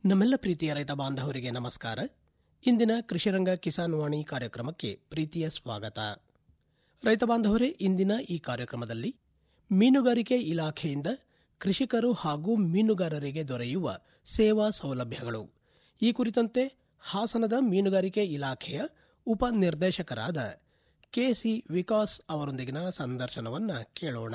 ನಮ್ಮೆಲ್ಲ ಪ್ರೀತಿಯ ರೈತ ಬಾಂಧವರಿಗೆ ನಮಸ್ಕಾರ ಇಂದಿನ ಕೃಷಿರಂಗ ಕಿಸಾನ್ ವಾಣಿ ಕಾರ್ಯಕ್ರಮಕ್ಕೆ ಪ್ರೀತಿಯ ಸ್ವಾಗತ ರೈತ ಬಾಂಧವರೇ ಇಂದಿನ ಈ ಕಾರ್ಯಕ್ರಮದಲ್ಲಿ ಮೀನುಗಾರಿಕೆ ಇಲಾಖೆಯಿಂದ ಕೃಷಿಕರು ಹಾಗೂ ಮೀನುಗಾರರಿಗೆ ದೊರೆಯುವ ಸೇವಾ ಸೌಲಭ್ಯಗಳು ಈ ಕುರಿತಂತೆ ಹಾಸನದ ಮೀನುಗಾರಿಕೆ ಇಲಾಖೆಯ ಉಪ ನಿರ್ದೇಶಕರಾದ ಕೆಸಿ ವಿಕಾಸ್ ಅವರೊಂದಿಗಿನ ಸಂದರ್ಶನವನ್ನ ಕೇಳೋಣ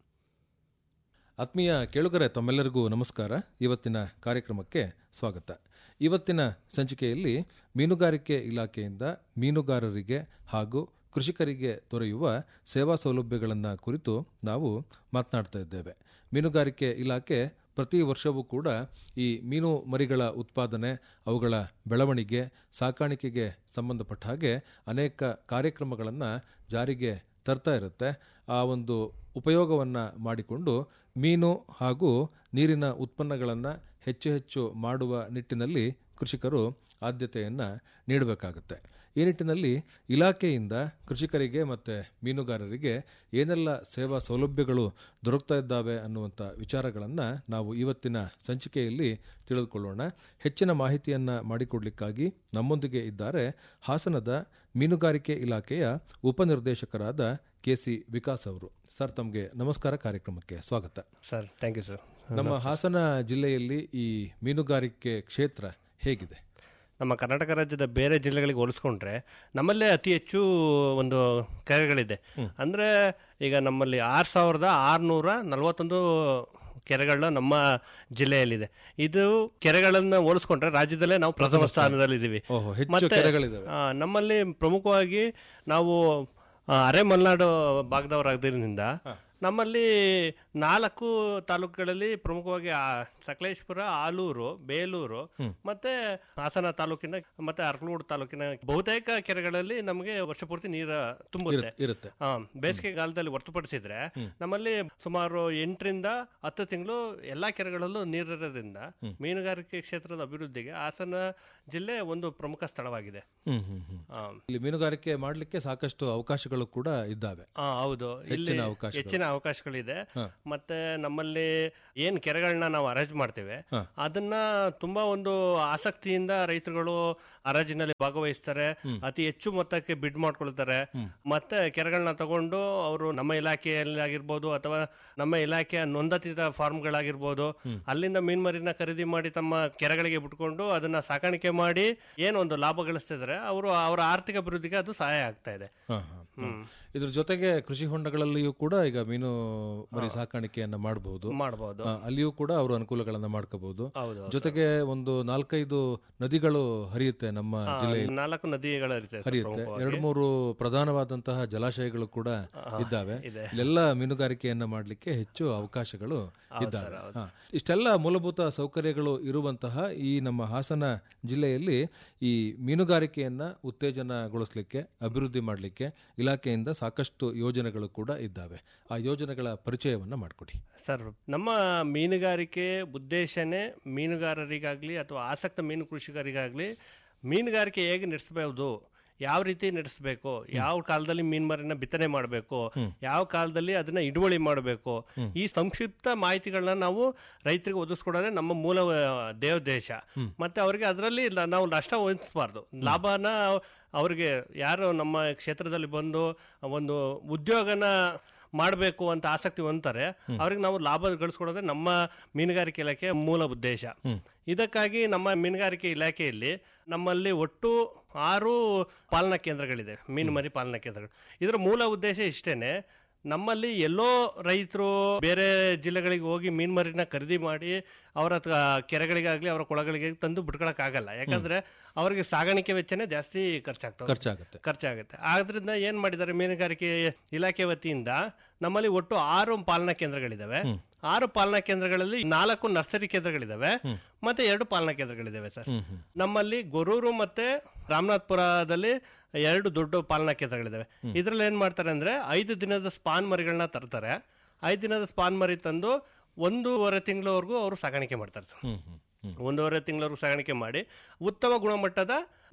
ಆತ್ಮೀಯ ಕೇಳುಗರೆ ತಮ್ಮೆಲ್ಲರಿಗೂ ನಮಸ್ಕಾರ ಇವತ್ತಿನ ಕಾರ್ಯಕ್ರಮಕ್ಕೆ ಸ್ವಾಗತ ಇವತ್ತಿನ ಸಂಚಿಕೆಯಲ್ಲಿ ಮೀನುಗಾರಿಕೆ ಇಲಾಖೆಯಿಂದ ಮೀನುಗಾರರಿಗೆ ಹಾಗೂ ಕೃಷಿಕರಿಗೆ ದೊರೆಯುವ ಸೇವಾ ಸೌಲಭ್ಯಗಳನ್ನು ಕುರಿತು ನಾವು ಮಾತನಾಡ್ತಾ ಇದ್ದೇವೆ ಮೀನುಗಾರಿಕೆ ಇಲಾಖೆ ಪ್ರತಿ ವರ್ಷವೂ ಕೂಡ ಈ ಮೀನು ಮರಿಗಳ ಉತ್ಪಾದನೆ ಅವುಗಳ ಬೆಳವಣಿಗೆ ಸಾಕಾಣಿಕೆಗೆ ಸಂಬಂಧಪಟ್ಟ ಹಾಗೆ ಅನೇಕ ಕಾರ್ಯಕ್ರಮಗಳನ್ನು ಜಾರಿಗೆ ತರ್ತಾ ಇರುತ್ತೆ ಆ ಒಂದು ಉಪಯೋಗವನ್ನು ಮಾಡಿಕೊಂಡು ಮೀನು ಹಾಗೂ ನೀರಿನ ಉತ್ಪನ್ನಗಳನ್ನು ಹೆಚ್ಚು ಹೆಚ್ಚು ಮಾಡುವ ನಿಟ್ಟಿನಲ್ಲಿ ಕೃಷಿಕರು ಆದ್ಯತೆಯನ್ನು ನೀಡಬೇಕಾಗುತ್ತೆ ಈ ನಿಟ್ಟಿನಲ್ಲಿ ಇಲಾಖೆಯಿಂದ ಕೃಷಿಕರಿಗೆ ಮತ್ತು ಮೀನುಗಾರರಿಗೆ ಏನೆಲ್ಲ ಸೇವಾ ಸೌಲಭ್ಯಗಳು ದೊರಕ್ತಾ ಇದ್ದಾವೆ ಅನ್ನುವಂಥ ವಿಚಾರಗಳನ್ನು ನಾವು ಇವತ್ತಿನ ಸಂಚಿಕೆಯಲ್ಲಿ ತಿಳಿದುಕೊಳ್ಳೋಣ ಹೆಚ್ಚಿನ ಮಾಹಿತಿಯನ್ನು ಮಾಡಿಕೊಡ್ಲಿಕ್ಕಾಗಿ ನಮ್ಮೊಂದಿಗೆ ಇದ್ದಾರೆ ಹಾಸನದ ಮೀನುಗಾರಿಕೆ ಇಲಾಖೆಯ ಉಪನಿರ್ದೇಶಕರಾದ ಕೆ ಸಿ ವಿಕಾಸ್ ಅವರು ಸರ್ ತಮಗೆ ನಮಸ್ಕಾರ ಕಾರ್ಯಕ್ರಮಕ್ಕೆ ಸ್ವಾಗತ ಸರ್ ಥ್ಯಾಂಕ್ ಯು ಸರ್ ನಮ್ಮ ಹಾಸನ ಜಿಲ್ಲೆಯಲ್ಲಿ ಈ ಮೀನುಗಾರಿಕೆ ಕ್ಷೇತ್ರ ಹೇಗಿದೆ ನಮ್ಮ ಕರ್ನಾಟಕ ರಾಜ್ಯದ ಬೇರೆ ಜಿಲ್ಲೆಗಳಿಗೆ ಹೋಲಿಸ್ಕೊಂಡ್ರೆ ನಮ್ಮಲ್ಲೇ ಅತಿ ಹೆಚ್ಚು ಒಂದು ಕೆರೆಗಳಿದೆ ಅಂದರೆ ಈಗ ನಮ್ಮಲ್ಲಿ ಆರು ಸಾವಿರದ ಆರುನೂರ ನಲವತ್ತೊಂದು ಕೆರೆಗಳನ್ನ ನಮ್ಮ ಜಿಲ್ಲೆಯಲ್ಲಿದೆ ಇದು ಕೆರೆಗಳನ್ನ ಹೋಲಿಸ್ಕೊಂಡ್ರೆ ರಾಜ್ಯದಲ್ಲೇ ನಾವು ಪ್ರಥಮ ಸ್ಥಾನದಲ್ಲಿದ್ದೀವಿ ಓಹೋ ಹೆಚ್ಚು ಕೆರೆಗಳಿದಾವೆ ಆ, ನಮ್ಮಲ್ಲಿ ಪ್ರಮುಖವಾಗಿ ನಾವು ಆ, ಅರೆ ಮಲೆನಾಡು ಭಾಗದವರಾದ್ರಿಂದ ನಮ್ಮಲ್ಲಿ ನಾಲ್ಕು ತಾಲೂಕುಗಳಲ್ಲಿ ಪ್ರಮುಖವಾಗಿ ಆ ಸಕಲೇಶ್ಪುರ ಆಲೂರು ಬೇಲೂರು ಮತ್ತೆ ಹಾಸನ ತಾಲೂಕಿನ ಮತ್ತೆ ಅರ್ಕಲೂಡು ತಾಲೂಕಿನ ಬಹುತೇಕ ಕೆರೆಗಳಲ್ಲಿ ನಮಗೆ ವರ್ಷ ಪೂರ್ತಿ ನೀರು ತುಂಬುತ್ತೆ ಇರುತ್ತೆ ಆ, ಬೇಸಿಗೆ ಕಾಲದಲ್ಲಿ ಹೊರತುಪಡಿಸಿದ್ರೆ ನಮ್ಮಲ್ಲಿ ಸುಮಾರು ಎಂಟರಿಂದ ಹತ್ತು ತಿಂಗಳು ಎಲ್ಲಾ ಕೆರೆಗಳಲ್ಲೂ ನೀರಿರೋದ್ರಿಂದ ಮೀನುಗಾರಿಕೆ ಕ್ಷೇತ್ರದ ಅಭಿವೃದ್ಧಿಗೆ ಹಾಸನ ಜಿಲ್ಲೆ ಒಂದು ಪ್ರಮುಖ ಸ್ಥಳವಾಗಿದೆ ಹ್ಮ್ ಹ್ಮ್ ಹ್ಮ್ ಆ, ಇಲ್ಲಿ ಮೀನುಗಾರಿಕೆ ಮಾಡಲಿಕ್ಕೆ ಸಾಕಷ್ಟು ಅವಕಾಶಗಳು ಕೂಡ ಇದ್ದಾವೆ ಆ, ಹೌದು ಇಲ್ಲಿ ಹೆಚ್ಚಿನ ಅವಕಾಶಗಳು. ಹೆಚ್ಚಿನ ಅವಕಾಶಗಳಿದೆ ಮತ್ತೆ ನಮ್ಮಲ್ಲಿ ಏನ್ ಕೆರೆಗಳನ್ನ ನಾವು ಅರೇಂಜ್ ಮಾಡ್ತೇವೆ ಅದನ್ನ ತುಂಬಾ ಒಂದು ಆಸಕ್ತಿಯಿಂದ ರೈತರುಗಳು ಹರಾಜಿನಲ್ಲಿ ಭಾಗವಹಿಸ್ತಾರೆ ಅತಿ ಹೆಚ್ಚು ಮೊತ್ತಕ್ಕೆ ಬಿಡ್ ಮಾಡ್ಕೊಳ್ತಾರೆ ಮತ್ತೆ ಕೆರೆಗಳನ್ನ ತಗೊಂಡು ಅವರು ನಮ್ಮ ಇಲಾಖೆಯಲ್ಲಿ ಆಗಿರ್ಬೋದು ಅಥವಾ ನಮ್ಮ ಇಲಾಖೆಯ ನೋಂದಾಯಿತ ಫಾರ್ಮ್ಗಳಾಗಿರ್ಬೋದು ಅಲ್ಲಿಂದ ಮೀನ್ಮರಿನ ಖರೀದಿ ಮಾಡಿ ತಮ್ಮ ಕೆರೆಗಳಿಗೆ ಬಿಟ್ಕೊಂಡು ಅದನ್ನ ಸಾಕಾಣಿಕೆ ಮಾಡಿ ಏನೊಂದು ಲಾಭ ಗಳಿಸ್ತಿದ್ದಾರೆ ಅವರು ಅವರ ಆರ್ಥಿಕ ಅಭಿವೃದ್ಧಿಗೆ ಅದು ಸಹಾಯ ಆಗ್ತಾ ಇದೆ ಹಾ, ಹಾ, ಹಾ. ಇದ್ರ ಜೊತೆಗೆ ಕೃಷಿ ಹೊಂಡಗಳಲ್ಲಿಯೂ ಕೂಡ ಈಗ ಮೀನು ಮರಿ ಸಾಕಾಣಿಕೆಯನ್ನ ಮಾಡಬಹುದು ಮಾಡಬಹುದು ಅಲ್ಲಿಯೂ ಕೂಡ ಅವರು ಅನುಕೂಲಗಳನ್ನ ಮಾಡ್ಕೋಬಹುದು ಹೌದು ಜೊತೆಗೆ ಒಂದು ನಾಲ್ಕೈದು ನದಿಗಳು ಹರಿಯುತ್ತೆ ನಮ್ಮ ಜಿಲ್ಲೆಯಲ್ಲಿ ನಾಲ್ಕು ನದಿಗಳು ಇರುತ್ತೆ ಸರ್ ಹರಿಯುತ್ತೆ ಪ್ರಮುಖವಾಗಿ. ಎರಡು ಮೂರು ಪ್ರಧಾನವಾದಂತಹ ಜಲಾಶಯಗಳು ಕೂಡ ಇದ್ದಾವೆ ಇದೆ. ಇಲ್ಲೆಲ್ಲ ಮೀನುಗಾರಿಕೆಯನ್ನ ಮಾಡಲಿಕ್ಕೆ ಹೆಚ್ಚು ಅವಕಾಶಗಳು ಇದ್ದಾವೆ ಹಾ. ಇಷ್ಟೆಲ್ಲ ಮೂಲಭೂತ ಸೌಕರ್ಯಗಳು ಇರುವಂತಹ ಈ ನಮ್ಮ ಹಾಸನ ಜಿಲ್ಲೆಯಲ್ಲಿ ಈ ಮೀನುಗಾರಿಕೆಯನ್ನ ಉತ್ತೇಜನಗೊಳಿಸಲಿಕ್ಕೆ ಅಭಿವೃದ್ಧಿ ಮಾಡಲಿಕ್ಕೆ ಇಲಾಖೆಯಿಂದ ಸಾಕಷ್ಟು ಯೋಜನೆಗಳು ಕೂಡ ಇದ್ದಾವೆ ಆ ಯೋಜನೆಗಳ ಪರಿಚಯವನ್ನ ಮಾಡಿಕೊಡಿ ಸರ್ ನಮ್ಮ ಮೀನುಗಾರಿಕೆ ಉದ್ದೇಶನೇ ಮೀನುಗಾರರಿಗಾಗ್ಲಿ ಅಥವಾ ಆಸಕ್ತ ಮೀನು ಕೃಷಿಕರಿಗಾಗ್ಲಿ ಮೀನುಗಾರಿಕೆ ಹೇಗೆ ನಡೆಸಬಹುದು ಯಾವ ರೀತಿ ನಡೆಸಬೇಕು ಯಾವ ಕಾಲದಲ್ಲಿ ಮೀನ್ಮರಿನ ಬಿತ್ತನೆ ಮಾಡಬೇಕು ಯಾವ ಕಾಲದಲ್ಲಿ ಅದನ್ನ ಇಡುವಳಿ ಮಾಡಬೇಕು ಈ ಸಂಕ್ಷಿಪ್ತ ಮಾಹಿತಿಗಳನ್ನ ನಾವು ರೈತರಿಗೆ ಒದಗಿಸ್ಕೊಡೋದೇ ನಮ್ಮ ಮೂಲ ಆ, ದೇವದೇಶ ಮತ್ತೆ ಅವರಿಗೆ ಅದರಲ್ಲಿ ನಾವು ನಷ್ಟ ವಹಿಸಬಾರ್ದು ಲಾಭನ ಅವರಿಗೆ ಯಾರು ನಮ್ಮ ಕ್ಷೇತ್ರದಲ್ಲಿ ಬಂದು ಒಂದು ಉದ್ಯೋಗನ ಮಾಡಬೇಕು ಅಂತ ಆಸಕ್ತಿ ಹೊಂದ್ತಾರೆ ಅವ್ರಿಗೆ ನಾವು ಲಾಭ ಗಳಿಸ್ಕೊಡೋದೇ ನಮ್ಮ ಮೀನುಗಾರಿಕೆ ಇಲಾಖೆಯ ಮೂಲ ಉದ್ದೇಶ ಇದಕ್ಕಾಗಿ ನಮ್ಮ ಮೀನುಗಾರಿಕೆ ಇಲಾಖೆಯಲ್ಲಿ ನಮ್ಮಲ್ಲಿ ಒಟ್ಟು ಆರು ಪಾಲನಾ ಕೇಂದ್ರಗಳಿದೆ ಮೀನು ಮರಿ ಪಾಲನಾ ಕೇಂದ್ರಗಳು ಇದರ ಮೂಲ ಉದ್ದೇಶ ಇಷ್ಟೇನೆ ನಮ್ಮಲ್ಲಿ ಎಲ್ಲೋ ರೈತರು ಬೇರೆ ಜಿಲ್ಲೆಗಳಿಗೆ ಹೋಗಿ ಮೀನ್ಮರಿನ ಖರೀದಿ ಮಾಡಿ ಅವರ ತ- ಕೆರೆಗಳಿಗಾಗ್ಲಿ ಅವರ ಕೊಳಗಳಿಗೆ ತಂದು ಬಿಟ್ಕೊಳಕ್ ಆಗಲ್ಲ ಯಾಕಂದ್ರೆ ಅವರಿಗೆ ಸಾಗಾಣಿಕೆ ವೆಚ್ಚನೇ ಜಾಸ್ತಿ ಖರ್ಚಾಗ್ತವೆ ಖರ್ಚಾಗುತ್ತೆ ಖರ್ಚಾಗುತ್ತೆ ಆದ್ರಿಂದ ಏನ್ ಮಾಡಿದ್ದಾರೆ ಮೀನುಗಾರಿಕೆ ಇಲಾಖೆ ವತಿಯಿಂದ ನಮ್ಮಲ್ಲಿ ಒಟ್ಟು ಆರು ಪಾಲನಾ ಕೇಂದ್ರಗಳಿದಾವೆ ಆರು ಪಾಲನಾ ಕೇಂದ್ರಗಳಲ್ಲಿ ನಾಲ್ಕು ನರ್ಸರಿ ಕೇಂದ್ರಗಳಿದಾವೆ ಮತ್ತೆ ಎರಡು ಪಾಲನಾ ಕೇಂದ್ರಗಳಿದಾವೆ ಸರ್ ನಮ್ಮಲ್ಲಿ ಗೊರೂರು ಮತ್ತೆ ರಾಮನಾಥ್ಪುರದಲ್ಲಿ ಎರಡು ದೊಡ್ಡ ಪಾಲನಾ ಕೇಂದ್ರಗಳಿದಾವೆ ಇದ್ರಲ್ಲಿ ಏನ್ ಮಾಡ್ತಾರೆ ಅಂದ್ರೆ ಐದು ದಿನದ ಸ್ಪಾನ್ ಮರಿಗಳನ್ನ ತರ್ತಾರೆ ಐದು ದಿನದ ಸ್ಪಾನ್ ಮರಿ ತಂದು ಒಂದೂವರೆ ತಿಂಗಳವರೆಗೂ ಅವರು ಸಾಗಾಣಿಕೆ ಮಾಡ್ತಾರೆ ಸರ್ ಹ್ಮ್ ಹ್ಮ್ ಹ್ಮ್ ಒಂದೂವರೆ ತಿಂಗಳವರೆಗೂ ಸಾಗಾಣಿಕೆ ಮಾಡಿ ಉತ್ತಮ ಗುಣಮಟ್ಟದ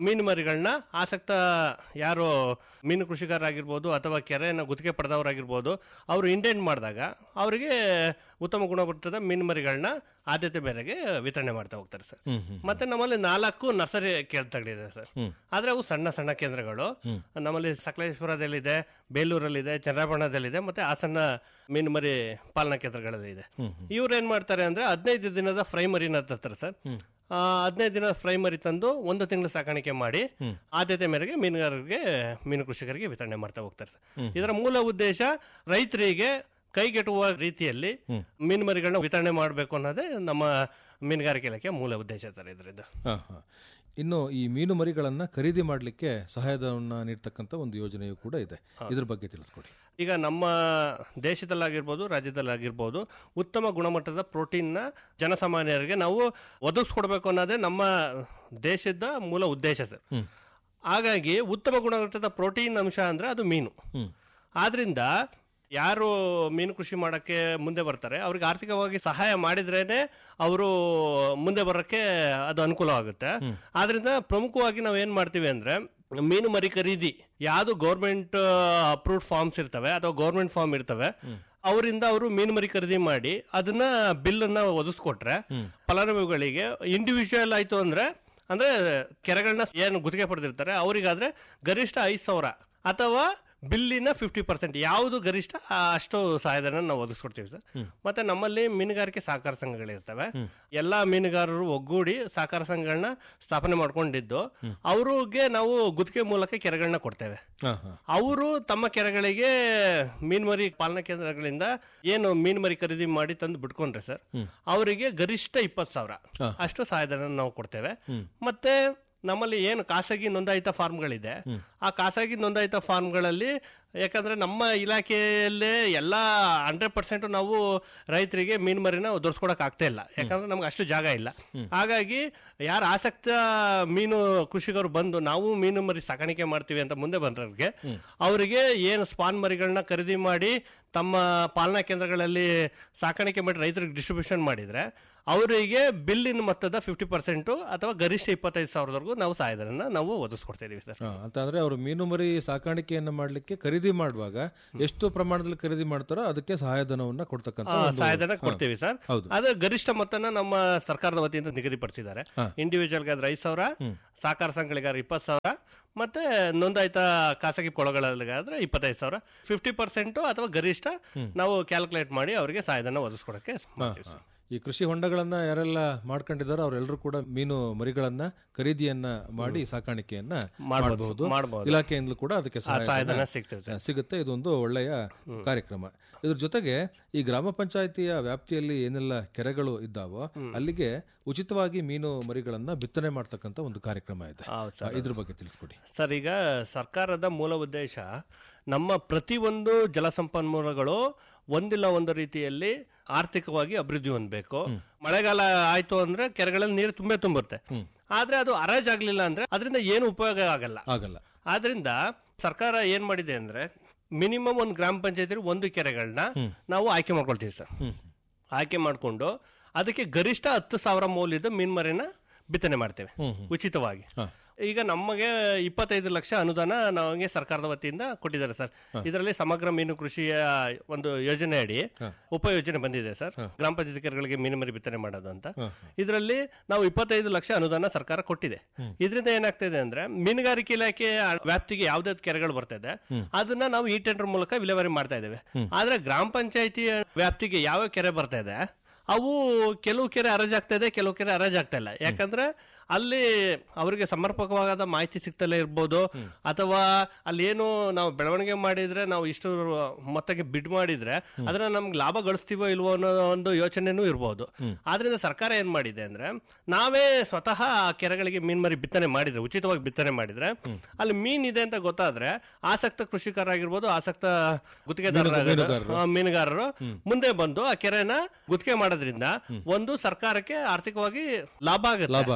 ಮೀನು ಮರಿಗಳನ್ನ ಆಸಕ್ತ ಯಾರು ಮೀನು ಕೃಷಿಕರಾಗಿರ್ಬೋದು ಅಥವಾ ಕೆರೆಯನ್ನು ಗುತ್ತಿಗೆ ಪಡೆದವರಾಗಿರ್ಬೋದು ಅವರು ಇಂಡೆಂಟ್ ಮಾಡಿದಾಗ ಅವರಿಗೆ ಉತ್ತಮ ಗುಣಮಟ್ಟದ ಮೀನು ಮರಿಗಳನ್ನ ಆದ್ಯತೆ ಮೇರೆಗೆ ವಿತರಣೆ ಮಾಡ್ತಾ ಹೋಗ್ತಾರೆ ಸರ್ ಹ್ಮ್ ಹ್ಮ್ ಮತ್ತೆ ನಮ್ಮಲ್ಲಿ ನಾಲ್ಕು ನರ್ಸರಿ ಕೇಂದ್ರಗಳಿದೆ ಸರ್ ಹ್ಮ್. ಆದ್ರೆ ಅವು ಸಣ್ಣ ಸಣ್ಣ ಕೇಂದ್ರಗಳು ನಮ್ಮಲ್ಲಿ ಸಕಲೇಶ್ವರದಲ್ಲಿದೆ ಬೇಲೂರಲ್ಲಿದೆ ಚನ್ನರಾಯಪಟ್ಟಣದಲ್ಲಿದೆ ಮತ್ತೆ ಹಾಸನ ಮೀನು ಮರಿ ಪಾಲನಾ ಕೇಂದ್ರಗಳಲ್ಲಿದೆ ಇವ್ರು ಏನ್ ಮಾಡ್ತಾರೆ ಅಂದ್ರೆ ಹದಿನೈದು ದಿನದ ಫ್ರೈ ಮರಿನ ತರ್ತಾರೆ ಸರ್ ಆ, ಹದಿನೈದು ದಿನ ಫ್ರೈ ಮರಿ ತಂದು ಒಂದು ತಿಂಗಳು ಸಾಕಾಣಿಕೆ ಮಾಡಿ ಆದ್ಯತೆ ಮೇರೆಗೆ ಮೀನುಗಾರರಿಗೆ ಮೀನು ಕೃಷಿಕರಿಗೆ ವಿತರಣೆ ಮಾಡ್ತಾ ಹೋಗ್ತಾರೆ ಸರ್ ಇದರ ಮೂಲ ಉದ್ದೇಶ ರೈತರಿಗೆ ಕೈಗೆಟುವ ರೀತಿಯಲ್ಲಿ ಮೀನು ಮರಿಗಳನ್ನ ವಿತರಣೆ ಮಾಡಬೇಕು ಅನ್ನೋದೇ ನಮ್ಮ ಮೀನುಗಾರಿಕೆ ಇಲಾಖೆಯ ಮೂಲ ಉದ್ದೇಶ ಸರ್ ಇದರಿಂದ ಹಾ, ಹಾ. ಇನ್ನು ಈ ಮೀನು ಮರಿಗಳನ್ನ ಖರೀದಿ ಮಾಡಲಿಕ್ಕೆ ಸಹಾಯಧನ ನೀಡ್ತಕ್ಕಂಥ ಒಂದು ಯೋಜನೆಯು ಕೂಡ ಇದೆ ಇದ್ರ ಬಗ್ಗೆ ತಿಳಿಸ್ಕೊಡಿ ಈಗ ನಮ್ಮ ದೇಶದಲ್ಲಾಗಿರ್ಬೋದು ರಾಜ್ಯದಲ್ಲಾಗಿರ್ಬೋದು ಉತ್ತಮ ಗುಣಮಟ್ಟದ ಪ್ರೋಟೀನ್ನ ಜನಸಾಮಾನ್ಯರಿಗೆ ನಾವು ಒದಗಿಸ್ಕೊಡ್ಬೇಕು ಅನ್ನೋದೇ ನಮ್ಮ ದೇಶದ ಮೂಲ ಉದ್ದೇಶ ಸರ್ ಹಾಗಾಗಿ ಉತ್ತಮ ಗುಣಮಟ್ಟದ ಪ್ರೋಟೀನ್ ಅಂಶ ಅಂದ್ರೆ ಅದು ಮೀನು ಹ್ಮ್. ಆದ್ರಿಂದ ಯಾರು ಮೀನು ಕೃಷಿ ಮಾಡಕ್ಕೆ ಮುಂದೆ ಬರ್ತಾರೆ ಅವ್ರಿಗೆ ಆರ್ಥಿಕವಾಗಿ ಸಹಾಯ ಮಾಡಿದ್ರೇನೆ ಅವರು ಮುಂದೆ ಬರೋಕ್ಕೆ ಅದು ಅನುಕೂಲವಾಗುತ್ತೆ ಆದ್ರಿಂದ ಪ್ರಮುಖವಾಗಿ ನಾವು ಏನ್ ಮಾಡ್ತೀವಿ ಅಂದ್ರೆ ಮೀನು ಮರಿ ಖರೀದಿ ಯಾವುದು ಗೌರ್ಮೆಂಟ್ ಅಪ್ರೂವ್ಡ್ ಫಾರ್ಮ್ಸ್ ಇರ್ತವೆ ಅಥವಾ ಗೌರ್ಮೆಂಟ್ ಫಾರ್ಮ್ ಇರ್ತವೆ ಅವರಿಂದ ಅವರು ಮೀನು ಮರಿ ಖರೀದಿ ಮಾಡಿ ಅದನ್ನ ಬಿಲ್ ಅನ್ನ ಒದಗಿಸ್ಕೊಟ್ರೆ ಫಲಾನುಭವಿಗಳಿಗೆ ಇಂಡಿವಿಜುವಲ್ ಆಯ್ತು ಅಂದ್ರೆ ಅಂದ್ರೆ ಕೆರೆಗಳನ್ನ ಏನು ಗುತ್ತಿಗೆ ಪಡೆದಿರ್ತಾರೆ ಅವರಿಗಾದ್ರೆ ಗರಿಷ್ಠ ಐದು ಸಾವಿರ ಅಥವಾ ಬಿಲ್ಲಿನ ಫಿಫ್ಟಿ ಪರ್ಸೆಂಟ್ ಯಾವುದು ಗರಿಷ್ಠ ಆ ಅಷ್ಟು ಸಹಾಯಧನ ನಾವು ಒದಗಿಸ್ಕೊಡ್ತೀವಿ ಸರ್ ಮತ್ತೆ ನಮ್ಮಲ್ಲಿ ಮೀನುಗಾರಿಕೆ ಸಹಕಾರ ಸಂಘಗಳಿರ್ತವೆ ಎಲ್ಲಾ ಮೀನುಗಾರರು ಒಗ್ಗೂಡಿ ಸಹಕಾರ ಸಂಘಗಳನ್ನ ಸ್ಥಾಪನೆ ಮಾಡ್ಕೊಂಡಿದ್ದು ಅವ್ರಿಗೆ ನಾವು ಗುತ್ತಿಗೆ ಮೂಲಕ ಕೆರೆಗಳನ್ನ ಕೊಡ್ತೇವೆ ಹಾ ಹಾ ಅವರು ತಮ್ಮ ಕೆರೆಗಳಿಗೆ ಮೀನುಮರಿ ಪಾಲನಾ ಕೇಂದ್ರಗಳಿಂದ ಏನು ಮೀನುಮರಿ ಖರೀದಿ ಮಾಡಿ ತಂದು ಬಿಟ್ಕೊಂಡ್ರೆ ಸರ್ ಅವರಿಗೆ ಗರಿಷ್ಠ ಇಪ್ಪತ್ತು ಸಾವಿರ ಅಷ್ಟು ಸಹಾಯಧನ ನಾವು ಕೊಡ್ತೇವೆ ಮತ್ತೆ ನಮ್ಮಲ್ಲಿ ಏನು ಖಾಸಗಿ ನೋಂದಾಯಿತ ಫಾರ್ಮ್ಗಳಿದೆ ಆ ಖಾಸಗಿ ನೋಂದಾಯಿತ ಫಾರ್ಮ್ಗಳಲ್ಲಿ ಯಾಕಂದ್ರೆ ನಮ್ಮ ಇಲಾಖೆಯಲ್ಲೇ ಎಲ್ಲ ಹಂಡ್ರೆಡ್ ಪರ್ಸೆಂಟ್ ನಾವು ರೈತರಿಗೆ ಮೀನು ಮರಿನ ಒದಗಿಸ್ಕೊಡಕ್ ಆಗ್ತಾ ಇಲ್ಲ ಯಾಕಂದ್ರೆ ನಮ್ಗೆ ಅಷ್ಟು ಜಾಗ ಇಲ್ಲ ಹಾಗಾಗಿ ಯಾರು ಆಸಕ್ತ ಮೀನು ಕೃಷಿಕರು ಬಂದು ನಾವು ಮೀನು ಮರಿ ಸಾಕಾಣಿಕೆ ಮಾಡ್ತೀವಿ ಅಂತ ಮುಂದೆ ಬಂದವ್ರಿಗೆ ಅವರಿಗೆ ಏನು ಸ್ಪಾನ್ ಮರಿಗಳನ್ನ ಖರೀದಿ ಮಾಡಿ ತಮ್ಮ ಪಾಲನಾ ಕೇಂದ್ರಗಳಲ್ಲಿ ಸಾಕಾಣಿಕೆ ಮಾಡಿ ರೈತರಿಗೆ ಡಿಸ್ಟ್ರಿಬ್ಯೂಷನ್ ಮಾಡಿದ್ರೆ ಅವರಿಗೆ ಬಿಲ್ಲಿನ ಮೊತ್ತದ ಫಿಫ್ಟಿ ಪರ್ಸೆಂಟು ಅಥವಾ ಗರಿಷ್ಠ ಇಪ್ಪತ್ತೈದು ಸಾವಿರದವರೆಗೂ ನಾವು ಸಹಾಯಧನ ನಾವು ಒದಗಿಸ್ಕೊಡ್ತಾ ಇದೀವಿ ಸರ್ ಹಾ, ಅಂತಂದ್ರೆ ಅವರು ಮೀನು ಮರಿ ಸಾಕಾಣಿಕೆಯನ್ನ ಮಾಡ್ಲಿಕ್ಕೆ ಖರೀದಿ ಮಾಡುವಾಗ ಎಷ್ಟು ಪ್ರಮಾಣದಲ್ಲಿ ಖರೀದಿ ಮಾಡ್ತಾರೋ ಅದಕ್ಕೆ ಸಹಾಯಧನವನ್ನ ಕೊಡ್ತಕ್ಕಂಥ ಆ, ಒಂದು- ಸಹಾಯಧನ ಕೊಡ್ತೀವಿ ಸರ್ ಹೌದು. ಅದು ಗರಿಷ್ಠ ಮೊತ್ತನ ನಮ್ಮ ಸರ್ಕಾರದ ವತಿಯಿಂದ ನಿಗದಿಪಡಿಸಿದ್ದಾರೆ ಇಂಡಿವಿಜುವಲ್ ಗಾದ್ರೆ ಐದು ಸಾವಿರ ಸಹಕಾರ ಸಂಘಗಳಿಗಾದ್ರೆ ಇಪ್ಪತ್ತು ಸಾವಿರ ಮತ್ತೆ ನೋಂದಾಯಿತ ಖಾಸಗಿ ಕೊಳಗಳಲ್ಲಿಗಾದ್ರೆ ಇಪ್ಪತ್ತೈದು ಸಾವಿರ ಫಿಫ್ಟಿ ಪರ್ಸೆಂಟ್ ಅಥವಾ ಗರಿಷ್ಠ ನಾವು ಕ್ಯಾಲ್ಕುಲೇಟ್ ಮಾಡಿ ಅವರಿಗೆ ಸಹಾಯಧನ ಒದಗಿಸ್ಕೊಡಕ್ಕೆ ಮಾಡ್ತೀವಿ ಹಾ. ಸರ್. ಈ ಕೃಷಿ ಹೊಂಡಗಳನ್ನ ಯಾರೆಲ್ಲ ಮಾಡ್ಕೊಂಡಿದ್ದಾರೋ ಅವರೆಲ್ಲರೂ ಕೂಡ ಮೀನು ಮರಿಗಳನ್ನ ಖರೀದಿಯನ್ನ ಮಾಡಿ ಸಾಕಾಣಿಕೆಯನ್ನ ಮಾಡ್ಬೋದು, ಮಾಡಬಹುದು ಮಾಡ್ಬೋದು. ಇಲಾಖೆಯಿಂದಲೂ ಕೂಡ ಅದಕ್ಕೆ ಆ ಸಹಾಯಧನ ಸಹಾಯಧನ ಸಿಗ್ತದೆ ಸರ್. ಸಿಗುತ್ತೆ ಇದೊಂದು ಒಳ್ಳೆಯ ಕಾರ್ಯಕ್ರಮ ಇದ್ರ ಜೊತೆಗೆ ಈ ಗ್ರಾಮ ಪಂಚಾಯಿತಿಯ ವ್ಯಾಪ್ತಿಯಲ್ಲಿ ಏನೆಲ್ಲ ಕೆರೆಗಳು ಇದ್ದಾವೋ ಅಲ್ಲಿಗೆ ಉಚಿತವಾಗಿ ಮೀನು ಮರಿಗಳನ್ನ ಬಿತ್ತನೆ ಮಾಡ್ತಕ್ಕಂಥ ಒಂದು ಕಾರ್ಯಕ್ರಮ ಇದೆ ಹೌದು ಆ, ಇದ್ರ ಬಗ್ಗೆ ತಿಳಿಸ್ಕೊಡಿ ಸರ್ ಈಗ ಸರ್ಕಾರದ ಮೂಲ ಉದ್ದೇಶ ನಮ್ಮ ಪ್ರತಿಯೊಂದು ಜಲಸಂಪನ್ಮೂಲಗಳು ಒಂದಿಲ್ಲ ಒಂದು ರೀತಿಯಲ್ಲಿ ಆರ್ಥಿಕವಾಗಿ ಅಭಿವೃದ್ಧಿ ಹೊಂದಬೇಕು ಮಳೆಗಾಲ ಆಯ್ತು ಅಂದ್ರೆ ಕೆರೆಗಳಲ್ಲಿ ನೀರು ತುಂಬೆ ತುಂಬುತ್ತೆ ಆದ್ರೆ ಅದು ಹರಾಜಾಗ್ಲಿಲ್ಲ ಅಂದ್ರೆ ಅದರಿಂದ ಏನು ಉಪಯೋಗ ಆಗಲ್ಲ ಆಗಲ್ಲ ಆದ್ರಿಂದ ಸರ್ಕಾರ ಏನ್ ಮಾಡಿದೆ ಅಂದ್ರೆ ಮಿನಿಮಮ್ ಒಂದು ಗ್ರಾಮ ಪಂಚಾಯತಿ ಒಂದು ಕೆರೆಗಳನ್ನ ನಾವು ಆಯ್ಕೆ ಮಾಡ್ಕೊಳ್ತೀವಿ ಸರ್ ಆಯ್ಕೆ ಮಾಡಿಕೊಂಡು ಅದಕ್ಕೆ ಗರಿಷ್ಠ ಹತ್ತು ಸಾವಿರ ಮೌಲ್ಯದ ಮೀನ್ಮರಿನ ಬಿತ್ತನೆ ಮಾಡ್ತೇವೆ ಉಚಿತವಾಗಿ ಹಾ. ಈಗ ನಮಗೆ ಇಪ್ಪತ್ತೈದು ಲಕ್ಷ ಅನುದಾನ ನಮಗೆ ಸರ್ಕಾರದ ವತಿಯಿಂದ ಕೊಟ್ಟಿದ್ದಾರೆ ಸರ್ ಇದರಲ್ಲಿ ಸಮಗ್ರ ಮೀನು ಕೃಷಿಯ ಒಂದು ಯೋಜನೆ ಅಡಿ ಉಪಯೋಜನೆ ಬಂದಿದೆ ಸರ್ ಗ್ರಾಮ ಪಂಚಾಯತ್ ಕೆರೆಗಳಿಗೆ ಮೀನು ಮರಿ ಬಿತ್ತನೆ ಮಾಡೋದು ಅಂತ ಇದರಲ್ಲಿ ನಾವು ಇಪ್ಪತ್ತೈದು ಲಕ್ಷ ಅನುದಾನ ಸರ್ಕಾರ ಕೊಟ್ಟಿದೆ ಇದರಿಂದ ಏನಾಗ್ತಿದೆ ಅಂದ್ರೆ ಮೀನುಗಾರಿಕೆ ಇಲಾಖೆ ವ್ಯಾಪ್ತಿಗೆ ಯಾವ್ದಾವ್ದು ಕೆರೆಗಳು ಬರ್ತಾ ಇದೆ ಅದನ್ನ ನಾವು ಈ ಟೆಂಡರ್ ಮೂಲಕ ವಿಲೇವಾರಿ ಮಾಡ್ತಾ ಇದ್ದೇವೆ ಆದ್ರೆ ಗ್ರಾಮ ಪಂಚಾಯತಿ ವ್ಯಾಪ್ತಿಗೆ ಯಾವ ಕೆರೆ ಬರ್ತಾ ಇದೆ ಅವು ಕೆಲವು ಕೆರೆ ಹರಾಜಾಗ್ತಾ ಇದೆ ಕೆಲವು ಕೆರೆ ಹರಾಜಾಗ್ತಾ ಇಲ್ಲ ಯಾಕಂದ್ರೆ ಅಲ್ಲಿ ಅವರಿಗೆ ಸಮರ್ಪಕವಾದ ಮಾಹಿತಿ ಸಿಗ್ತಲೇ ಇರ್ಬೋದು ಅಥವಾ ಅಲ್ಲಿ ಏನು ನಾವು ಬೆಳವಣಿಗೆ ಮಾಡಿದ್ರೆ ನಾವು ಇಷ್ಟು ಮೊತ್ತಕ್ಕೆ ಬಿಡ್ ಮಾಡಿದ್ರೆ ಅದನ್ನ ನಮ್ಗೆ ಲಾಭ ಗಳಿಸ್ತೀವೋ ಇಲ್ವೋ ಅನ್ನೋ ಒಂದು ಯೋಚನೆನೂ ಇರ್ಬೋದು ಆದ್ರಿಂದ ಸರ್ಕಾರ ಏನ್ ಮಾಡಿದೆ ಅಂದ್ರೆ ನಾವೇ ಸ್ವತಃ ಆ ಕೆರೆಗಳಿಗೆ ಮೀನ್ಮರಿ ಬಿತ್ತನೆ ಮಾಡಿದ್ರೆ ಉಚಿತವಾಗಿ ಬಿತ್ತನೆ ಮಾಡಿದ್ರೆ ಅಲ್ಲಿ ಮೀನ್ ಇದೆ ಅಂತ ಗೊತ್ತಾದ್ರೆ ಆಸಕ್ತ ಕೃಷಿಕರಾಗಿರ್ಬೋದು ಆಸಕ್ತ ಗುತ್ತಿಗೆದಾರರಾಗಿರ್ಬೋದು, ಆ, ಮೀನುಗಾರರು ಮುಂದೆ ಬಂದು ಆ ಕೆರೆನ ಗುತ್ತಿಗೆ ಮಾಡೋದ್ರಿಂದ ಒಂದು ಸರ್ಕಾರಕ್ಕೆ ಆರ್ಥಿಕವಾಗಿ ಲಾಭ ಆಗುತ್ತೆ ಲಾಭ ಆಗುತ್ತೆ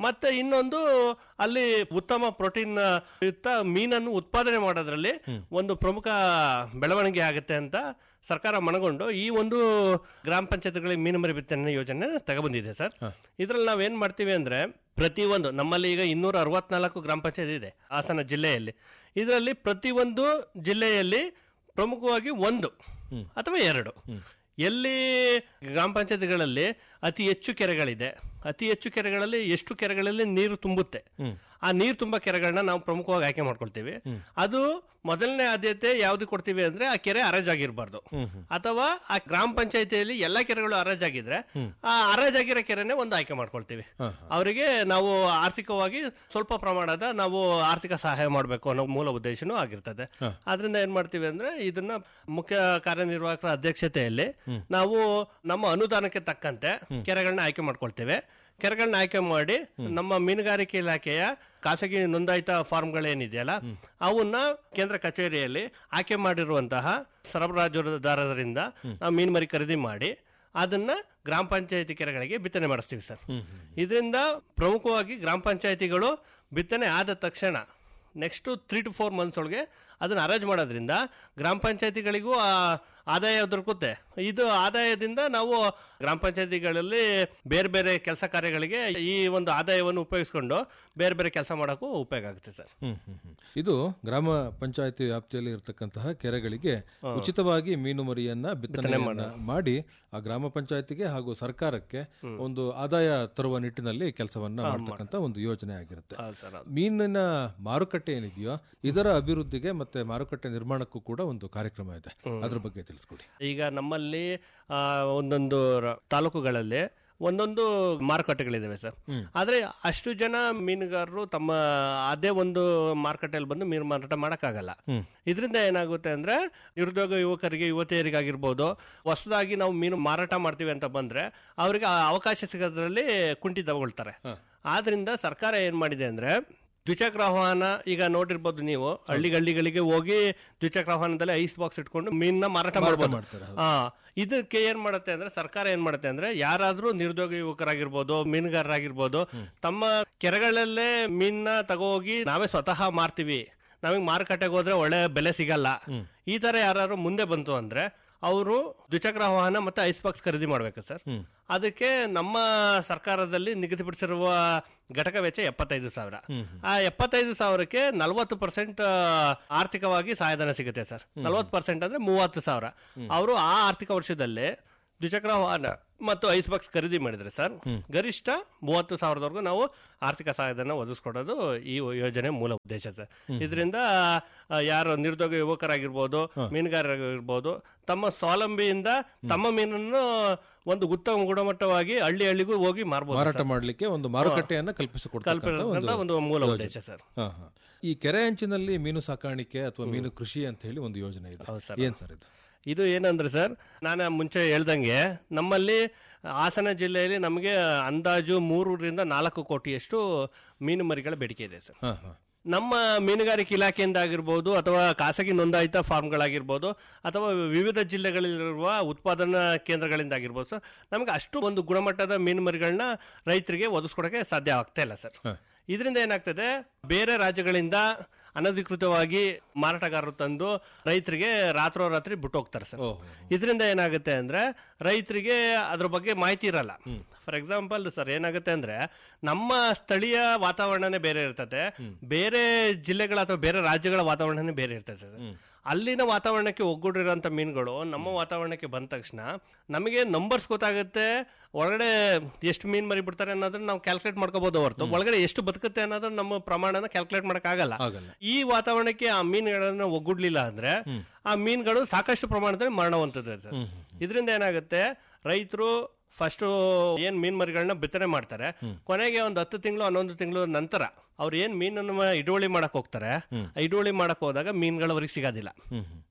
ಮತ್ತೆ ಇನ್ನೊಂದು ಅಲ್ಲಿ ಉತ್ತಮ ಪ್ರೋಟೀನ್ ಯುಕ್ತ ಮೀನನ್ನು ಉತ್ಪಾದನೆ ಮಾಡೋದ್ರಲ್ಲಿ ಒಂದು ಪ್ರಮುಖ ಬೆಳವಣಿಗೆ ಆಗುತ್ತೆ ಅಂತ ಸರ್ಕಾರ ಮನಗೊಂಡು ಈ ಒಂದು ಗ್ರಾಮ ಪಂಚಾಯತ್ಗಳಿಗೆ ಮೀನು ಮರಿ ಬಿತ್ತನೆ ಯೋಜನೆ ತಗೊಬಂದಿದೆ ಸರ್ ಇದ್ರಲ್ಲಿ ನಾವೇನ್ ಮಾಡ್ತೀವಿ ಅಂದ್ರೆ ಪ್ರತಿಯೊಂದು ನಮ್ಮಲ್ಲಿ ಈಗ ಇನ್ನೂರ ಅರವತ್ನಾಲ್ಕು ಗ್ರಾಮ ಪಂಚಾಯತ್ ಇದೆ ಹಾಸನ ಜಿಲ್ಲೆಯಲ್ಲಿ ಇದರಲ್ಲಿ ಪ್ರತಿಯೊಂದು ಜಿಲ್ಲೆಯಲ್ಲಿ ಪ್ರಮುಖವಾಗಿ ಒಂದು ಅಥವಾ ಎರಡು ಎಲ್ಲಿ ಗ್ರಾಮ ಪಂಚಾಯತ್ಗಳಲ್ಲಿ ಅತಿ ಹೆಚ್ಚು ಕೆರೆಗಳಿದೆ ಅತಿ ಹೆಚ್ಚು ಕೆರೆಗಳಲ್ಲಿ ಎಷ್ಟು ಕೆರೆಗಳಲ್ಲಿ ನೀರು ತುಂಬುತ್ತೆ ಆ ನೀರು ತುಂಬ ಕೆರೆಗಳನ್ನ ನಾವು ಪ್ರಮುಖವಾಗಿ ಆಯ್ಕೆ ಮಾಡ್ಕೊಳ್ತೀವಿ ಅದು ಮೊದಲನೇ ಆದ್ಯತೆ ಯಾವ್ದು ಕೊಡ್ತೀವಿ ಅಂದ್ರೆ ಆ ಕೆರೆ ಹರಾಜಾಗಿರ್ಬಾರ್ದು ಅಥವಾ ಆ ಗ್ರಾಮ ಪಂಚಾಯತಿಯಲ್ಲಿ ಎಲ್ಲಾ ಕೆರೆಗಳು ಹರಾಜಾಗಿದ್ರೆ ಆ ಹರಾಜಾಗಿರೋ ಕೆರೆನೆ ಒಂದು ಆಯ್ಕೆ ಮಾಡ್ಕೊಳ್ತೀವಿ ಅವರಿಗೆ ನಾವು ಆರ್ಥಿಕವಾಗಿ ಸ್ವಲ್ಪ ಪ್ರಮಾಣದ ನಾವು ಆರ್ಥಿಕ ಸಹಾಯ ಮಾಡಬೇಕು ಅನ್ನೋ ಮೂಲ ಉದ್ದೇಶನೂ ಆಗಿರ್ತದೆ ಆದ್ರಿಂದ ಏನ್ ಮಾಡ್ತೀವಿ ಅಂದ್ರೆ ಇದನ್ನ ಮುಖ್ಯ ಕಾರ್ಯನಿರ್ವಾಹಕರ ಅಧ್ಯಕ್ಷತೆಯಲ್ಲಿ ನಾವು ನಮ್ಮ ಅನುದಾನಕ್ಕೆ ತಕ್ಕಂತೆ ಕೆರೆಗಳನ್ನ ಆಯ್ಕೆ ಮಾಡ್ಕೊಳ್ತೇವೆ ಕೆರೆಗಳನ್ನ ಆಯ್ಕೆ ಮಾಡಿ ನಮ್ಮ ಮೀನುಗಾರಿಕೆ ಇಲಾಖೆಯ ಖಾಸಗಿ ನೋಂದಾಯಿತ ಫಾರ್ಮ್ಗಳೇನಿದೆಯಲ್ಲ ಅವನ್ನ ಕೇಂದ್ರ ಕಚೇರಿಯಲ್ಲಿ ಆಯ್ಕೆ ಮಾಡಿರುವಂತಹ ಸರಬರಾಜುದಾರರಿಂದ ನಾವು ಮೀನು ಮರಿ ಖರೀದಿ ಮಾಡಿ ಅದನ್ನ ಗ್ರಾಮ ಪಂಚಾಯತಿ ಕೆರೆಗಳಿಗೆ ಬಿತ್ತನೆ ಮಾಡಿಸ್ತೀವಿ ಸರ್ ಇದರಿಂದ ಪ್ರಮುಖವಾಗಿ ಗ್ರಾಮ ಪಂಚಾಯತಿಗಳು ಬಿತ್ತನೆ ಆದ ತಕ್ಷಣ next three to four months ಒಳಗೆ ಅದನ್ನ ಹರಾಜು ಮಾಡೋದ್ರಿಂದ ಗ್ರಾಮ ಪಂಚಾಯತಿಗಳಿಗೂ ಆ ಆದಾಯ ದೊರಕುತ್ತೆ ಇದು ಆದಾಯದಿಂದ ನಾವು ಗ್ರಾಮ ಪಂಚಾಯತಿಗಳಲ್ಲಿ ಬೇರೆ ಬೇರೆ ಕೆಲಸ ಕಾರ್ಯಗಳಿಗೆ ಈ ಒಂದು ಆದಾಯವನ್ನು ಉಪಯೋಗಿಸ್ಕೊಂಡು ಬೇರೆ ಬೇರೆ ಕೆಲಸ ಮಾಡೋಕ್ಕೂ ಉಪಯೋಗ ಆಗುತ್ತೆ ಸರ್ ಹ್ಮ್, ಹ್ಮ್, ಹ್ಮ್. ಇದು ಗ್ರಾಮ ಪಂಚಾಯತಿ ವ್ಯಾಪ್ತಿಯಲ್ಲಿ ಇರತಕ್ಕಂತಹ ಕೆರೆಗಳಿಗೆ ಉಚಿತವಾಗಿ ಮೀನು ಮರಿಯನ್ನ ಬಿತ್ತನೆಯನ್ನ ಮಾಡಿ ಆ ಗ್ರಾಮ ಪಂಚಾಯತಿಗೆ ಹಾಗೂ ಸರ್ಕಾರಕ್ಕೆ ಒಂದು ಆದಾಯ ತರುವ ನಿಟ್ಟಿನಲ್ಲಿ ಕೆಲಸವನ್ನ ಮಾಡ್ತಕ್ಕಂಥ ಒಂದು ಯೋಜನೆ ಆಗಿರುತ್ತೆ ಹೌದು ಸರ್ ಹೌದು. ಮೀನಿನ ಮಾರುಕಟ್ಟೆ ಏನಿದೆಯೋ ಇದರ ಅಭಿವೃದ್ಧಿಗೆ ಮತ್ತೆ ಮಾರುಕಟ್ಟೆ ನಿರ್ಮಾಣಕ್ಕೂ ಕೂಡ ಒಂದು ಕಾರ್ಯಕ್ರಮ ಇದೆ ಅದ್ರ ಬಗ್ಗೆ ತಿಳಿಸ್ಕೊಡಿ ಈಗ ನಮ್ಮಲ್ಲಿ ಆ, ಒಂದೊಂದು ರ- ತಾಲೂಕುಗಳಲ್ಲಿ ಒಂದೊಂದು ಮಾರುಕಟ್ಟೆಗಳಿದಾವೆ ಸರ್ ಆದ್ರೆ ಅಷ್ಟು ಜನ ಮೀನುಗಾರರು ತಮ್ಮ ಅದೇ ಒಂದು ಮಾರುಕಟ್ಟೆಯಲ್ಲಿ ಬಂದು ಮೀನು ಮಾರಾಟ ಮಾಡಕ್ಕಾಗಲ್ಲ ಇದರಿಂದ ಏನಾಗುತ್ತೆ ಅಂದ್ರೆ ನಿರುದ್ಯೋಗ ಯುವಕರಿಗೆ ಯುವತಿಯರಿಗಾಗಿರ್ಬೋದು ಹೊಸದಾಗಿ ನಾವು ಮೀನು ಮಾರಾಟ ಮಾಡ್ತೀವಿ ಅಂತ ಬಂದ್ರೆ ಅವರಿಗೆ ಆ ಅವಕಾಶ ಸಿಗೋದ್ರಲ್ಲಿ ಕುಂಠಿತಗೊಳ್ತಾರೆ ಆದ್ರಿಂದ ಸರ್ಕಾರ ಏನ್ ಮಾಡಿದೆ ಅಂದ್ರೆ ದ್ವಿಚಕ್ರ ವಾಹನ ಈಗ ನೋಡಿರ್ಬೋದು ನೀವು ಹಳ್ಳಿ ಹಳ್ಳಿಗಳಿಗೆ ಹೋಗಿ ದ್ವಿಚಕ್ರ ವಾಹನದಲ್ಲಿ ಐಸ್ ಬಾಕ್ಸ್ ಇಟ್ಕೊಂಡು ಮೀನ್ನ ಮಾರಾಟ ಮಾಡ್ಬೋದು ಮಾಡ್ತಾರೆ, ಆ ಇದಕ್ಕೆ ಏನ್ ಮಾಡುತ್ತೆ ಅಂದ್ರೆ ಸರ್ಕಾರ ಏನ್ ಮಾಡುತ್ತೆ ಅಂದ್ರೆ ಯಾರಾದ್ರೂ ನಿರುದ್ಯೋಗ ಯುವಕರಾಗಿರ್ಬೋದು ಮೀನುಗಾರರಾಗಿರ್ಬೋದು ತಮ್ಮ ಕೆರೆಗಳಲ್ಲೇ ಮೀನ್ನ ತಗೋಗಿ ನಾವೇ ಸ್ವತಃ ಮಾರ್ತೀವಿ ನಮಗೆ ಮಾರುಕಟ್ಟೆಗೆ ಹೋದ್ರೆ ಒಳ್ಳೆ ಬೆಲೆ ಸಿಗಲ್ಲ ಈ ತರ ಯಾರು ಮುಂದೆ ಬಂತು ಅಂದ್ರೆ ಅವರು ದ್ವಿಚಕ್ರ ವಾಹನ ಮತ್ತೆ ಐಸ್ ಬಾಕ್ಸ್ ಖರೀದಿ ಮಾಡ್ಬೇಕು ಸರ್ ಅದಕ್ಕೆ ನಮ್ಮ ಸರ್ಕಾರದಲ್ಲಿ ನಿಗದಿಪಡಿಸಿರುವ ಘಟಕ ವೆಚ್ಚ ಎಪ್ಪತ್ತೈದು ಸಾವಿರ ಆ ಎಪ್ಪತ್ತೈದು ಸಾವಿರಕ್ಕೆ ನಲವತ್ತು ಪರ್ಸೆಂಟ್ ಆರ್ಥಿಕವಾಗಿ ಸಹಾಯಧನ ಸಿಗುತ್ತೆ ಸರ್ ನಲವತ್ತು ಪರ್ಸೆಂಟ್ ಅಂದ್ರೆ ಮೂವತ್ತು ಸಾವಿರ ಅವರು ಆ ಆರ್ಥಿಕ ವರ್ಷದಲ್ಲಿ ದ್ವಿಚಕ್ರ ವಾಹನ ಮತ್ತು ಐಸ್ ಬಾಕ್ಸ್ ಖರೀದಿ ಮಾಡಿದ್ರೆ ಸರ್ ಗರಿಷ್ಠ ಮೂವತ್ತು ಸಾವಿರದವರೆಗೂ ನಾವು ಆರ್ಥಿಕ ಸಹಾಯಧನ ಒದಗಿಸ್ಕೊಡೋದು ಈ ಯೋಜನೆ ಮೂಲ ಉದ್ದೇಶ ಸರ್ ಇದರಿಂದ ಆ, ಯಾರು ನಿರುದ್ಯೋಗ ಯುವಕರಾಗಿರ್ಬೋದು ಮೀನುಗಾರರಾಗಿರ್ಬೋದು ತಮ್ಮ ಸ್ವಾವಲಂಬಿಯಿಂದ ತಮ್ಮ ಮೀನನ್ನು ಒಂದು ಉತ್ತಮ ಗುಣಮಟ್ಟವಾಗಿ ಹಳ್ಳಿ ಹಳ್ಳಿಗೂ ಹೋಗಿ ಮಾರ್ಬೋದು ಮಾರಾಟ ಮಾಡ್ಲಿಕ್ಕೆ ಒಂದು ಮಾರುಕಟ್ಟೆಯನ್ನ ಕಲ್ಪಿಸಿಕೊಡ್ತಕ್ಕಂಥ ಕಲ್ಪಿಸತಕ್ಕಂಥ ಒಂದು ಒಂದು ಮೂಲ ಉದ್ದೇಶ ಸರ್ ಹಾ, ಹಾ. ಈ ಕೆರೆ ಅಂಚಿನಲ್ಲಿ ಮೀನು ಸಾಕಾಣಿಕೆ ಅಥವಾ ಮೀನು ಕೃಷಿ ಅಂತ ಹೇಳಿ ಒಂದು ಯೋಜನೆ ಇದೆ ಹೌದು ಸರ್. ಏನ್ ಸರ್ ಇದು ಇದು ಏನಂದ್ರೆ ಸರ್ ನಾನು ಮುಂಚೆ ಹೇಳ್ದಂಗೆ ನಮ್ಮಲ್ಲಿ ಹಾಸನ ಜಿಲ್ಲೆಯಲ್ಲಿ ನಮಗೆ ಅಂದಾಜು ಮೂರರಿಂದ ನಾಲ್ಕು ಕೋಟಿಯಷ್ಟು ಮೀನು ಮರಿಗಳ ಬೇಡಿಕೆ ಇದೆ ಸರ್ ಹಾ ಹಾ ನಮ್ಮ ಮೀನುಗಾರಿಕೆ ಇಲಾಖೆಯಿಂದ ಆಗಿರ್ಬೋದು ಅಥವಾ ಖಾಸಗಿ ನೋಂದಾಯಿತ ಫಾರ್ಮ್ಗಳಾಗಿರ್ಬೋದು ಅಥವಾ ವಿವಿಧ ಜಿಲ್ಲೆಗಳಲ್ಲಿರುವ ಉತ್ಪಾದನಾ ಕೇಂದ್ರಗಳಿಂದ ಆಗಿರ್ಬೋದು ಸರ್ ನಮಗೆ ಅಷ್ಟು ಒಂದು ಗುಣಮಟ್ಟದ ಮೀನು ಮರಿಗಳನ್ನ ರೈತರಿಗೆ ಒದಗಿಸ್ಕೊಡಕ್ಕೆ ಸಾಧ್ಯ ಆಗ್ತಾ ಇಲ್ಲ ಸರ್ ಇದರಿಂದ ಏನಾಗ್ತದೆ ಬೇರೆ ರಾಜ್ಯಗಳಿಂದ ಅನಧಿಕೃತವಾಗಿ ಮಾರಾಟಗಾರರು ತಂದು ರೈತರಿಗೆ ರಾತ್ರೋರಾತ್ರಿ ಬಿಟ್ಟು ಹೋಗ್ತಾರೆ ಸರ್ ಓಹೋ ಇದರಿಂದ ಏನಾಗುತ್ತೆ ಅಂದ್ರೆ ರೈತರಿಗೆ ಅದ್ರ ಬಗ್ಗೆ ಮಾಹಿತಿ ಇರಲ್ಲ ಫಾರ್ ಎಕ್ಸಾಂಪಲ್ ಸರ್ ಏನಾಗುತ್ತೆ ಅಂದ್ರೆ ನಮ್ಮ ಸ್ಥಳೀಯ ವಾತಾವರಣನೇ ಬೇರೆ ಇರ್ತದೆ ಬೇರೆ ಜಿಲ್ಲೆಗಳ ಅಥವಾ ಬೇರೆ ರಾಜ್ಯಗಳ ವಾತಾವರಣನೇ ಬೇರೆ ಇರ್ತದೆ ಸರ್ ಅಲ್ಲಿನ ವಾತಾವರಣಕ್ಕೆ ಒಗ್ಗೂಡಿರೋಂಥ ಮೀನುಗಳು ನಮ್ಮ ವಾತಾವರಣಕ್ಕೆ ಬಂದ ತಕ್ಷಣ ನಮಗೆ ನಂಬರ್ಸ್ ಗೊತ್ತಾಗುತ್ತೆ ಒಳಗಡೆ ಎಷ್ಟು ಮೀನ್ ಮರಿ ಬಿಡ್ತಾರೆ ಅನ್ನೋದನ್ನ ನಾವು ಕ್ಯಾಲ್ಕುಲೇಟ್ ಮಾಡ್ಕೋಬಹುದು ಹೊರತು ಒಳಗಡೆ ಎಷ್ಟು ಬದುಕುತ್ತೆ ಅನ್ನೋದನ್ನ ನಮ್ಮ ಪ್ರಮಾಣನ ಕ್ಯಾಲ್ಕುಲೇಟ್ ಮಾಡಕ್ಕಾಗಲ್ಲ ಆಗಲ್ಲ ಈ ವಾತಾವರಣಕ್ಕೆ ಆ ಮೀನುಗಳನ್ನ ಒಗ್ಗೂಡ್ಲಿಲ್ಲ ಅಂದ್ರೆ ಆ ಮೀನುಗಳು ಸಾಕಷ್ಟು ಪ್ರಮಾಣದಲ್ಲಿ ಮರಣವಂತದ್ದು ಇದರಿಂದ ಏನಾಗುತ್ತೆ ರೈತರು ಫಸ್ಟ್ ಏನ್ ಮೀನ್ ಮರಿಗಳನ್ನ ಬಿತ್ತನೆ ಮಾಡ್ತಾರೆ ಕೊನೆಗೆ ಒಂದು ಹತ್ತು ತಿಂಗಳು ಹನ್ನೊಂದು ತಿಂಗಳು ನಂತರ ಅವ್ರು ಏನ್ ಮೀನನ್ನ ಹಿಡುವಳಿ ಮಾಡಕ್ ಹೋಗ್ತಾರೆ ಆ ಹಿಡುವಳಿ ಮಾಡಕ್ ಹೋದಾಗ ಮೀನುಗಳು ಅವ್ರಿಗೆ ಸಿಗೋದಿಲ್ಲ ಹ್ಮ್ ಹ್ಮ್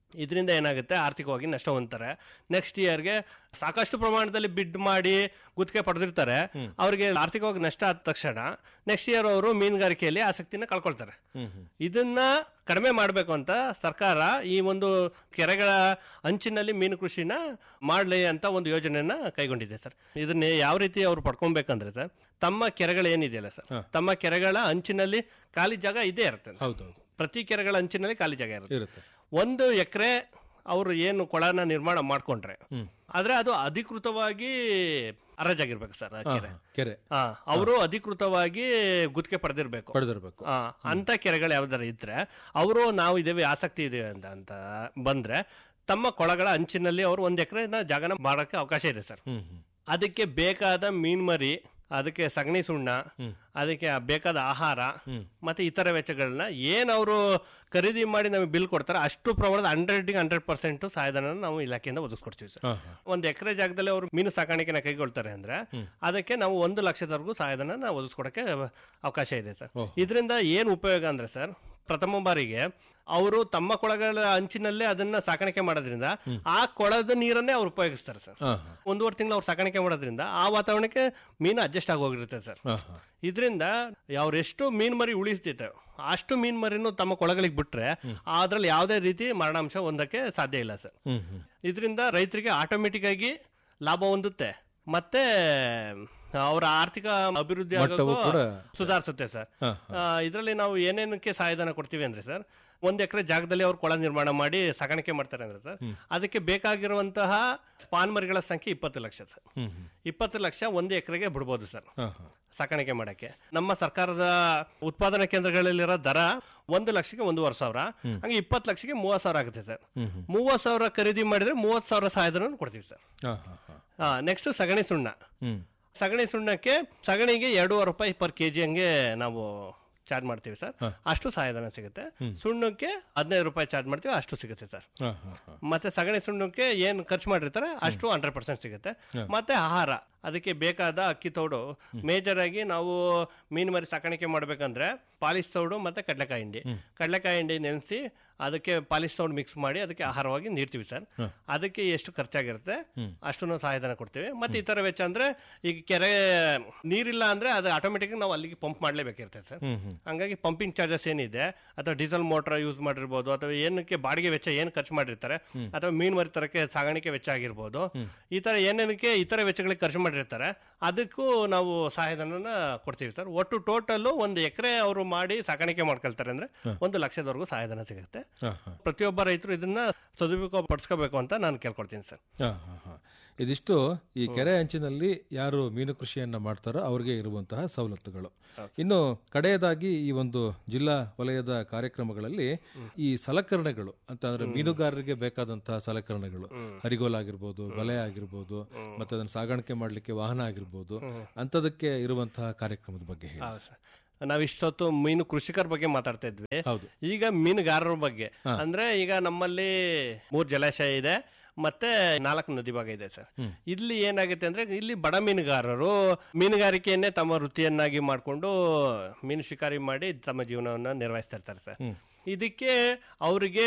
ಇದರಿಂದ ಏನಾಗುತ್ತೆ ಆರ್ಥಿಕವಾಗಿ ನಷ್ಟ ಹೊಂದ್ತಾರೆ ನೆಕ್ಸ್ಟ್ ಇಯರ್ಗೆ ಸಾಕಷ್ಟು ಪ್ರಮಾಣದಲ್ಲಿ ಬಿಡ್ ಮಾಡಿ ಗುತ್ತಿಗೆ ಪಡೆದಿರ್ತಾರೆ ಅವರಿಗೆ ಆರ್ಥಿಕವಾಗಿ ನಷ್ಟ ಆದ ತಕ್ಷಣ ನೆಕ್ಸ್ಟ್ ಇಯರ್ ಅವರು ಮೀನುಗಾರಿಕೆಯಲ್ಲಿ ಆಸಕ್ತಿನ ಕಳ್ಕೊಳ್ತಾರೆ ಇದನ್ನ ಕಡಿಮೆ ಮಾಡಬೇಕು ಅಂತ ಸರ್ಕಾರ ಈ ಒಂದು ಕೆರೆಗಳ ಅಂಚಿನಲ್ಲಿ ಮೀನು ಕೃಷಿನ ಮಾಡಲಿ ಅಂತ ಒಂದು ಯೋಜನೆಯನ್ನ ಕೈಗೊಂಡಿದೆ ಸರ್ ಇದನ್ನ ಯಾವ ರೀತಿ ಅವ್ರು ಪಡ್ಕೊಬೇಕಂದ್ರೆ ಸರ್ ತಮ್ಮ ಕೆರೆಗಳು ಏನಿದೆಯಲ್ಲ ಸರ್ ತಮ್ಮ ಕೆರೆಗಳ ಅಂಚಿನಲ್ಲಿ ಖಾಲಿ ಜಾಗ ಇದೇ ಇರುತ್ತೆ ಹೌದೌದು ಪ್ರತಿ ಕೆರೆಗಳ ಅಂಚಿನಲ್ಲಿ ಖಾಲಿ ಜಾಗ ಇರುತ್ತೆ ಇರುತ್ತೆ ಒಂದು ಎಕರೆ ಅವರು ಏನು ಕೊಳನ ನಿರ್ಮಾಣ ಮಾಡ್ಕೊಂಡ್ರೆ ಆದ್ರೆ ಅದು ಅಧಿಕೃತವಾಗಿ ಹರಾಜಾಗಿರ್ಬೇಕು ಸರ್ ಆ ಕೆರೆ ಕೆರೆ ಹಾ ಅವರು ಅಧಿಕೃತವಾಗಿ ಗುತ್ತಿಗೆ ಪಡೆದಿರ್ಬೇಕು ಪಡೆದಿರ್ಬೇಕು ಆ, ಅಂತ ಕೆರೆಗಳು ಯಾವ್ದಾರ ಇದ್ರೆ ಅವರು ನಾವು ಇದೇವೆ ಆಸಕ್ತಿ ಇದೆ ಅಂತ ಅಂತ ಬಂದ್ರೆ ತಮ್ಮ ಕೊಳಗಳ ಅಂಚಿನಲ್ಲಿ ಅವರು ಒಂದ್ ಎಕರೆನ ಜಾಗನ ಮಾಡಕ್ಕೆ ಅವಕಾಶ ಇದೆ ಸರ್ ಹ್ಮ್ ಹ್ಮ್ ಅದಕ್ಕೆ ಬೇಕಾದ ಮೀನ್ಮರಿ ಅದಕ್ಕೆ ಸಗಣಿ ಸುಣ್ಣ ಅದಕ್ಕೆ ಬೇಕಾದ ಆಹಾರ ಮತ್ತೆ ಇತರ ವೆಚ್ಚಗಳನ್ನ ಏನ್ ಅವರು ಖರೀದಿ ಮಾಡಿ ನಮಗೆ ಬಿಲ್ ಕೊಡ್ತಾರೆ ಅಷ್ಟು ಪ್ರಮಾಣದ ಹಂಡ್ರೆಡ್ ಹಂಡ್ರೆಡ್ ಪರ್ಸೆಂಟ್ ಸಹಾಯಧನ ನಾವು ಇಲಾಖೆಯಿಂದ ಒದಗಿಸ್ಕೊಡ್ತೀವಿ ಸರ್ ಹಾ ಹಾ ಒಂದು ಎಕರೆ ಜಾಗದಲ್ಲಿ ಅವರು ಮೀನು ಸಾಕಾಣಿಕೆನ ಕೈಗೊಳ್ತಾರೆ ಅಂದ್ರೆ ಅದಕ್ಕೆ ನಾವು ಒಂದು ಲಕ್ಷದವರೆಗೂ ಸಹಾಯಧನ ನಾವು ಒದಗಿಸ್ಕೊಡಕ್ಕೆ ಅವಕಾಶ ಇದೆ ಸರ್ ಇದರಿಂದ ಏನು ಉಪಯೋಗ ಅಂದ್ರೆ ಸರ್ ಪ್ರಥಮ ಬಾರಿಗೆ ಅವರು ತಮ್ಮ ಕೊಳಗಳ ಅಂಚಿನಲ್ಲೇ ಅದನ್ನ ಸಾಕಾಣಿಕೆ ಮಾಡೋದ್ರಿಂದ ಆ ಕೊಳದ ನೀರನ್ನೇ ಅವ್ರು ಉಪಯೋಗಿಸ್ತಾರೆ ಸರ್ ಹಾ ಹಾ ಒಂದೂವರೆ ತಿಂಗಳು ಅವ್ರು ಸಾಕಾಣಿಕೆ ಮಾಡೋದ್ರಿಂದ ಆ ವಾತಾವರಣಕ್ಕೆ ಮೀನು ಅಡ್ಜಸ್ಟ್ ಆಗಿ ಹೋಗಿರುತ್ತೆ ಸರ್ ಹಾ ಹಾ ಇದರಿಂದ ಅವ್ರೆಷ್ಟು ಮೀನ್ ಮರಿ ಉಳಿಸ್ತೈತೆ ಅಷ್ಟು ಮೀನ್ ಮರಿನೂ ತಮ್ಮ ಕೊಳಗಳಿಗೆ ಬಿಟ್ರೆ ಅದ್ರಲ್ಲಿ ಯಾವುದೇ ರೀತಿ ಮರಣಾಂಶ ಹೊಂದಕ್ಕೆ ಸಾಧ್ಯ ಇಲ್ಲ ಸರ್ ಹ್ಮ್ ಹ್ಮ್ ಇದರಿಂದ ರೈತರಿಗೆ ಆಟೋಮೆಟಿಕ್ ಆಗಿ ಲಾಭ ಹೊಂದುತ್ತೆ ಮತ್ತೆ ಅವರ ಆರ್ಥಿಕ ಅಭಿವೃದ್ಧಿ ಮಟ್ಟವು ಆಗೋಕ್ಕೂ ಕೂಡ ಸುಧಾರಿಸುತ್ತೆ ಸರ್ ಹಾ, ಇದರಲ್ಲಿ ನಾವು ಏನೇನಕ್ಕೆ ಸಹಾಯಧನ ಕೊಡ್ತೀವಿ ಅಂದ್ರೆ ಸರ್ ಒಂದ್ ಎಕರೆ ಜಾಗದಲ್ಲಿ ಅವ್ರು ಕೊಳ ನಿರ್ಮಾಣ ಮಾಡಿ ಸಾಕಾಣಿಕೆ ಮಾಡ್ತಾರೆ ಅಂದ್ರೆ ಸರ್ ಅದಕ್ಕೆ ಬೇಕಾಗಿರುವಂತಹ ಸ್ಪಾನ್ ಮರಿಗಳ ಸಂಖ್ಯೆ ಇಪ್ಪತ್ತು ಲಕ್ಷ ಸರ್ ಹ್ಮ್ ಹ್ಮ್ ಇಪ್ಪತ್ತು ಲಕ್ಷ ಒಂದು ಎಕರೆಗೆ ಬಿಡ್ಬೋದು ಸರ್ ಹಾ ಹಾ ಸಾಕಾಣಿಕೆ ಮಾಡಕ್ಕೆ ನಮ್ಮ ಸರ್ಕಾರದ ಉತ್ಪಾದನಾ ಕೇಂದ್ರಗಳಲ್ಲಿರೋ ದರ ಒಂದು ಲಕ್ಷಕ್ಕೆ ಒಂದೂವರೆ ಸಾವಿರ ಹಂಗೆ ಇಪ್ಪತ್ತು ಲಕ್ಷಕ್ಕೆ ಮೂವತ್ತು ಸಾವಿರ ಆಗುತ್ತೆ ಸರ್ ಹ್ಮ್ ಹ್ಮ್ ಮೂವತ್ತು ಸಾವಿರ ಖರೀದಿ ಮಾಡಿದ್ರೆ ಮೂವತ್ತು ಸಾವಿರ ಸಹಾಯಧನ ಕೊಡ್ತೀವಿ ಸರ್ ಹಾ ಹಾ ಹಾ ನೆಕ್ಸ್ಟ್ ಸಗಣಿ ಸುಣ್ಣ ಹ್ಮ್ ಸಗಣಿ ಸುಣ್ಣಕ್ಕೆ ಸಗಣಿಗೆ ಎರಡೂವರೆ ರೂಪಾಯಿ ಪರ್ ಕೆ ಜಿ ಹಂಗೆ ನಾವು ಚಾರ್ಜ್ ಮಾಡ್ತೀವಿ ಸರ್ ಅಷ್ಟು ಸಹಾಯಧನ ಸಿಗುತ್ತೆ ಸುಣ್ಣಕ್ಕೆ ಹದಿನೈದು ರೂಪಾಯಿ ಚಾರ್ಜ್ ಮಾಡ್ತೀವಿ ಅಷ್ಟು ಸಿಗುತ್ತೆ ಸರ್ ಹಾ ಹಾ ಹಾ ಮತ್ತೆ ಸಗಣಿ ಸುಣ್ಣಕ್ಕೆ ಏನು ಖರ್ಚು ಮಾಡಿರ್ತಾರೆ ಅಷ್ಟು ಹಂಡ್ರೆಡ್ ಪರ್ಸೆಂಟ್ ಸಿಗುತ್ತೆ ಮತ್ತೆ ಆಹಾರ ಅದಕ್ಕೆ ಬೇಕಾದ ಅಕ್ಕಿ ತೌಡು ಮೇಜರ್ ಆಗಿ ನಾವು ಮೀನು ಮರಿ ಸಾಕಾಣಿಕೆ ಮಾಡ್ಬೇಕಂದ್ರೆ ಪಾಲಿಸ್ ತೌಡು ಮತ್ತೆ ಕಡಲೆಕಾಯಿ ಹಿಂಡಿ ಕಡಲೆಕಾಯಿ ಹಿಂಡಿ ನೆನೆಸಿ ಅದಕ್ಕೆ ಪಾಲಿಸ್ ತೌಡು ಮಿಕ್ಸ್ ಮಾಡಿ ಅದಕ್ಕೆ ಆಹಾರವಾಗಿ ನೀಡ್ತೀವಿ ಸರ್ ಅದಕ್ಕೆ ಎಷ್ಟು ಖರ್ಚಾಗಿರುತ್ತೆ ಅಷ್ಟು ಸಹಾಯಧನ ಕೊಡ್ತೀವಿ ಮತ್ತೆ ಇತರ ವೆಚ್ಚ ಅಂದ್ರೆ ಈಗ ಕೆರೆ ನೀರಿಲ್ಲ ಅಂದ್ರೆ ಅದು ಆಟೋಮೆಟಿಕ್ ನಾವು ಅಲ್ಲಿಗೆ ಪಂಪ್ ಮಾಡ್ಲೇಬೇಕಿರುತ್ತೆ ಸರ್ ಹ್ಮ್ ಹ್ಮ್ ಹಂಗಾಗಿ ಪಂಪಿಂಗ್ ಚಾರ್ಜಸ್ ಏನಿದೆ ಅಥವಾ ಡೀಸೆಲ್ ಮೋಟರ್ ಯೂಸ್ ಮಾಡಿರ್ಬೋದು ಅಥವಾ ಏನಕ್ಕೆ ಬಾಡಿಗೆ ವೆಚ್ಚ ಏನು ಖರ್ಚು ಮಾಡಿರ್ತಾರೆ ಅಥವಾ ಮೀನು ಮರಿ ತರಕ್ಕೆ ಸಾಗಾಣಿಕೆ ವೆಚ್ಚ ಆಗಿರ್ಬೋದು ಈ ತರ ಏನೇನಕ್ಕೆ ಇತರ ವೆಚ್ಚಗಳಿಗೆ ಖರ್ಚು ಮಾಡಿರ್ತಾರೆ ಅದಕ್ಕೂ ನಾವು ಸಹಾಯಧನನ ಕೊಡ್ತೀವಿ ಸರ್ ಒಟ್ಟು ಟೋಟಲ್ ಒಂದು ಎಕರೆ ಅವರು ಮಾಡಿ ಸಾಕಾಣಿಕೆ ಮಾಡ್ಕೊಳ್ತಾರೆ ಅಂದ್ರೆ ಒಂದು ಲಕ್ಷದವರೆಗೂ ಸಹಾಯಧನ ಸಿಗುತ್ತೆ ಹಾ ಹಾ ಪ್ರತಿಯೊಬ್ಬ ರೈತರು ಇದನ್ನ ಸದುಪಯೋಗ ಪಡಿಸ್ಕೋಬೇಕು ಅಂತ ನಾನು ಕೇಳ್ಕೊಳ್ತೀನಿ ಸರ್ ಹಾ, ಹಾ, ಹಾ. ಇದಿಷ್ಟು ಈ ಕೆರೆ ಅಂಚಿನಲ್ಲಿ ಯಾರು ಮೀನು ಕೃಷಿಯನ್ನ ಮಾಡ್ತಾರೋ ಅವ್ರಿಗೆ ಇರುವಂತಹ ಸವಲತ್ತುಗಳು ಇನ್ನು ಕಡೆಯದಾಗಿ ಈ ಒಂದು ಜಿಲ್ಲಾ ವಲಯದ ಕಾರ್ಯಕ್ರಮಗಳಲ್ಲಿ ಈ ಸಲಕರಣೆಗಳು ಅಂತ ಅಂದ್ರೆ ಮೀನುಗಾರರಿಗೆ ಬೇಕಾದಂತಹ ಸಲಕರಣೆಗಳು ಹರಿಗೋಲ್ ಆಗಿರ್ಬೋದು ಬಲೆ ಆಗಿರ್ಬೋದು ಮತ್ತೆ ಅದನ್ನ ಸಾಗಾಣಿಕೆ ಮಾಡ್ಲಿಕ್ಕೆ ವಾಹನ ಆಗಿರ್ಬೋದು ಅಂತದಕ್ಕೆ ಇರುವಂತಹ ಕಾರ್ಯಕ್ರಮದ ಬಗ್ಗೆ ಹೇಳಿ ಹೌದು ಸರ್. ನಾವ್ ಇಷ್ಟೊತ್ತು ಮೀನು ಕೃಷಿಕರ ಬಗ್ಗೆ ಮಾತಾಡ್ತಾ ಇದ್ವಿ ಹೌದು ಈಗ ಮೀನುಗಾರರ ಬಗ್ಗೆ ಅಂದ್ರೆ ಈಗ ನಮ್ಮಲ್ಲಿ ಮೂರ್ ಜಲಾಶಯ ಇದೆ ಮತ್ತೆ ನಾಲ್ಕು ನದಿ ಭಾಗ ಇದೆ ಸರ್ ಇಲ್ಲಿ ಏನಾಗುತ್ತೆ ಅಂದ್ರೆ ಇಲ್ಲಿ ಬಡ ಮೀನುಗಾರರು ಮೀನುಗಾರಿಕೆಯನ್ನೇ ತಮ್ಮ ವೃತ್ತಿಯನ್ನಾಗಿ ಮಾಡಿಕೊಂಡು ಮೀನು ಶಿಕಾರಿ ಮಾಡಿ ತಮ್ಮ ಜೀವನವನ್ನ ನಿರ್ವಹಿಸ್ತಾ ಇರ್ತಾರೆ ಸರ್ ಇದಕ್ಕೆ ಅವರಿಗೆ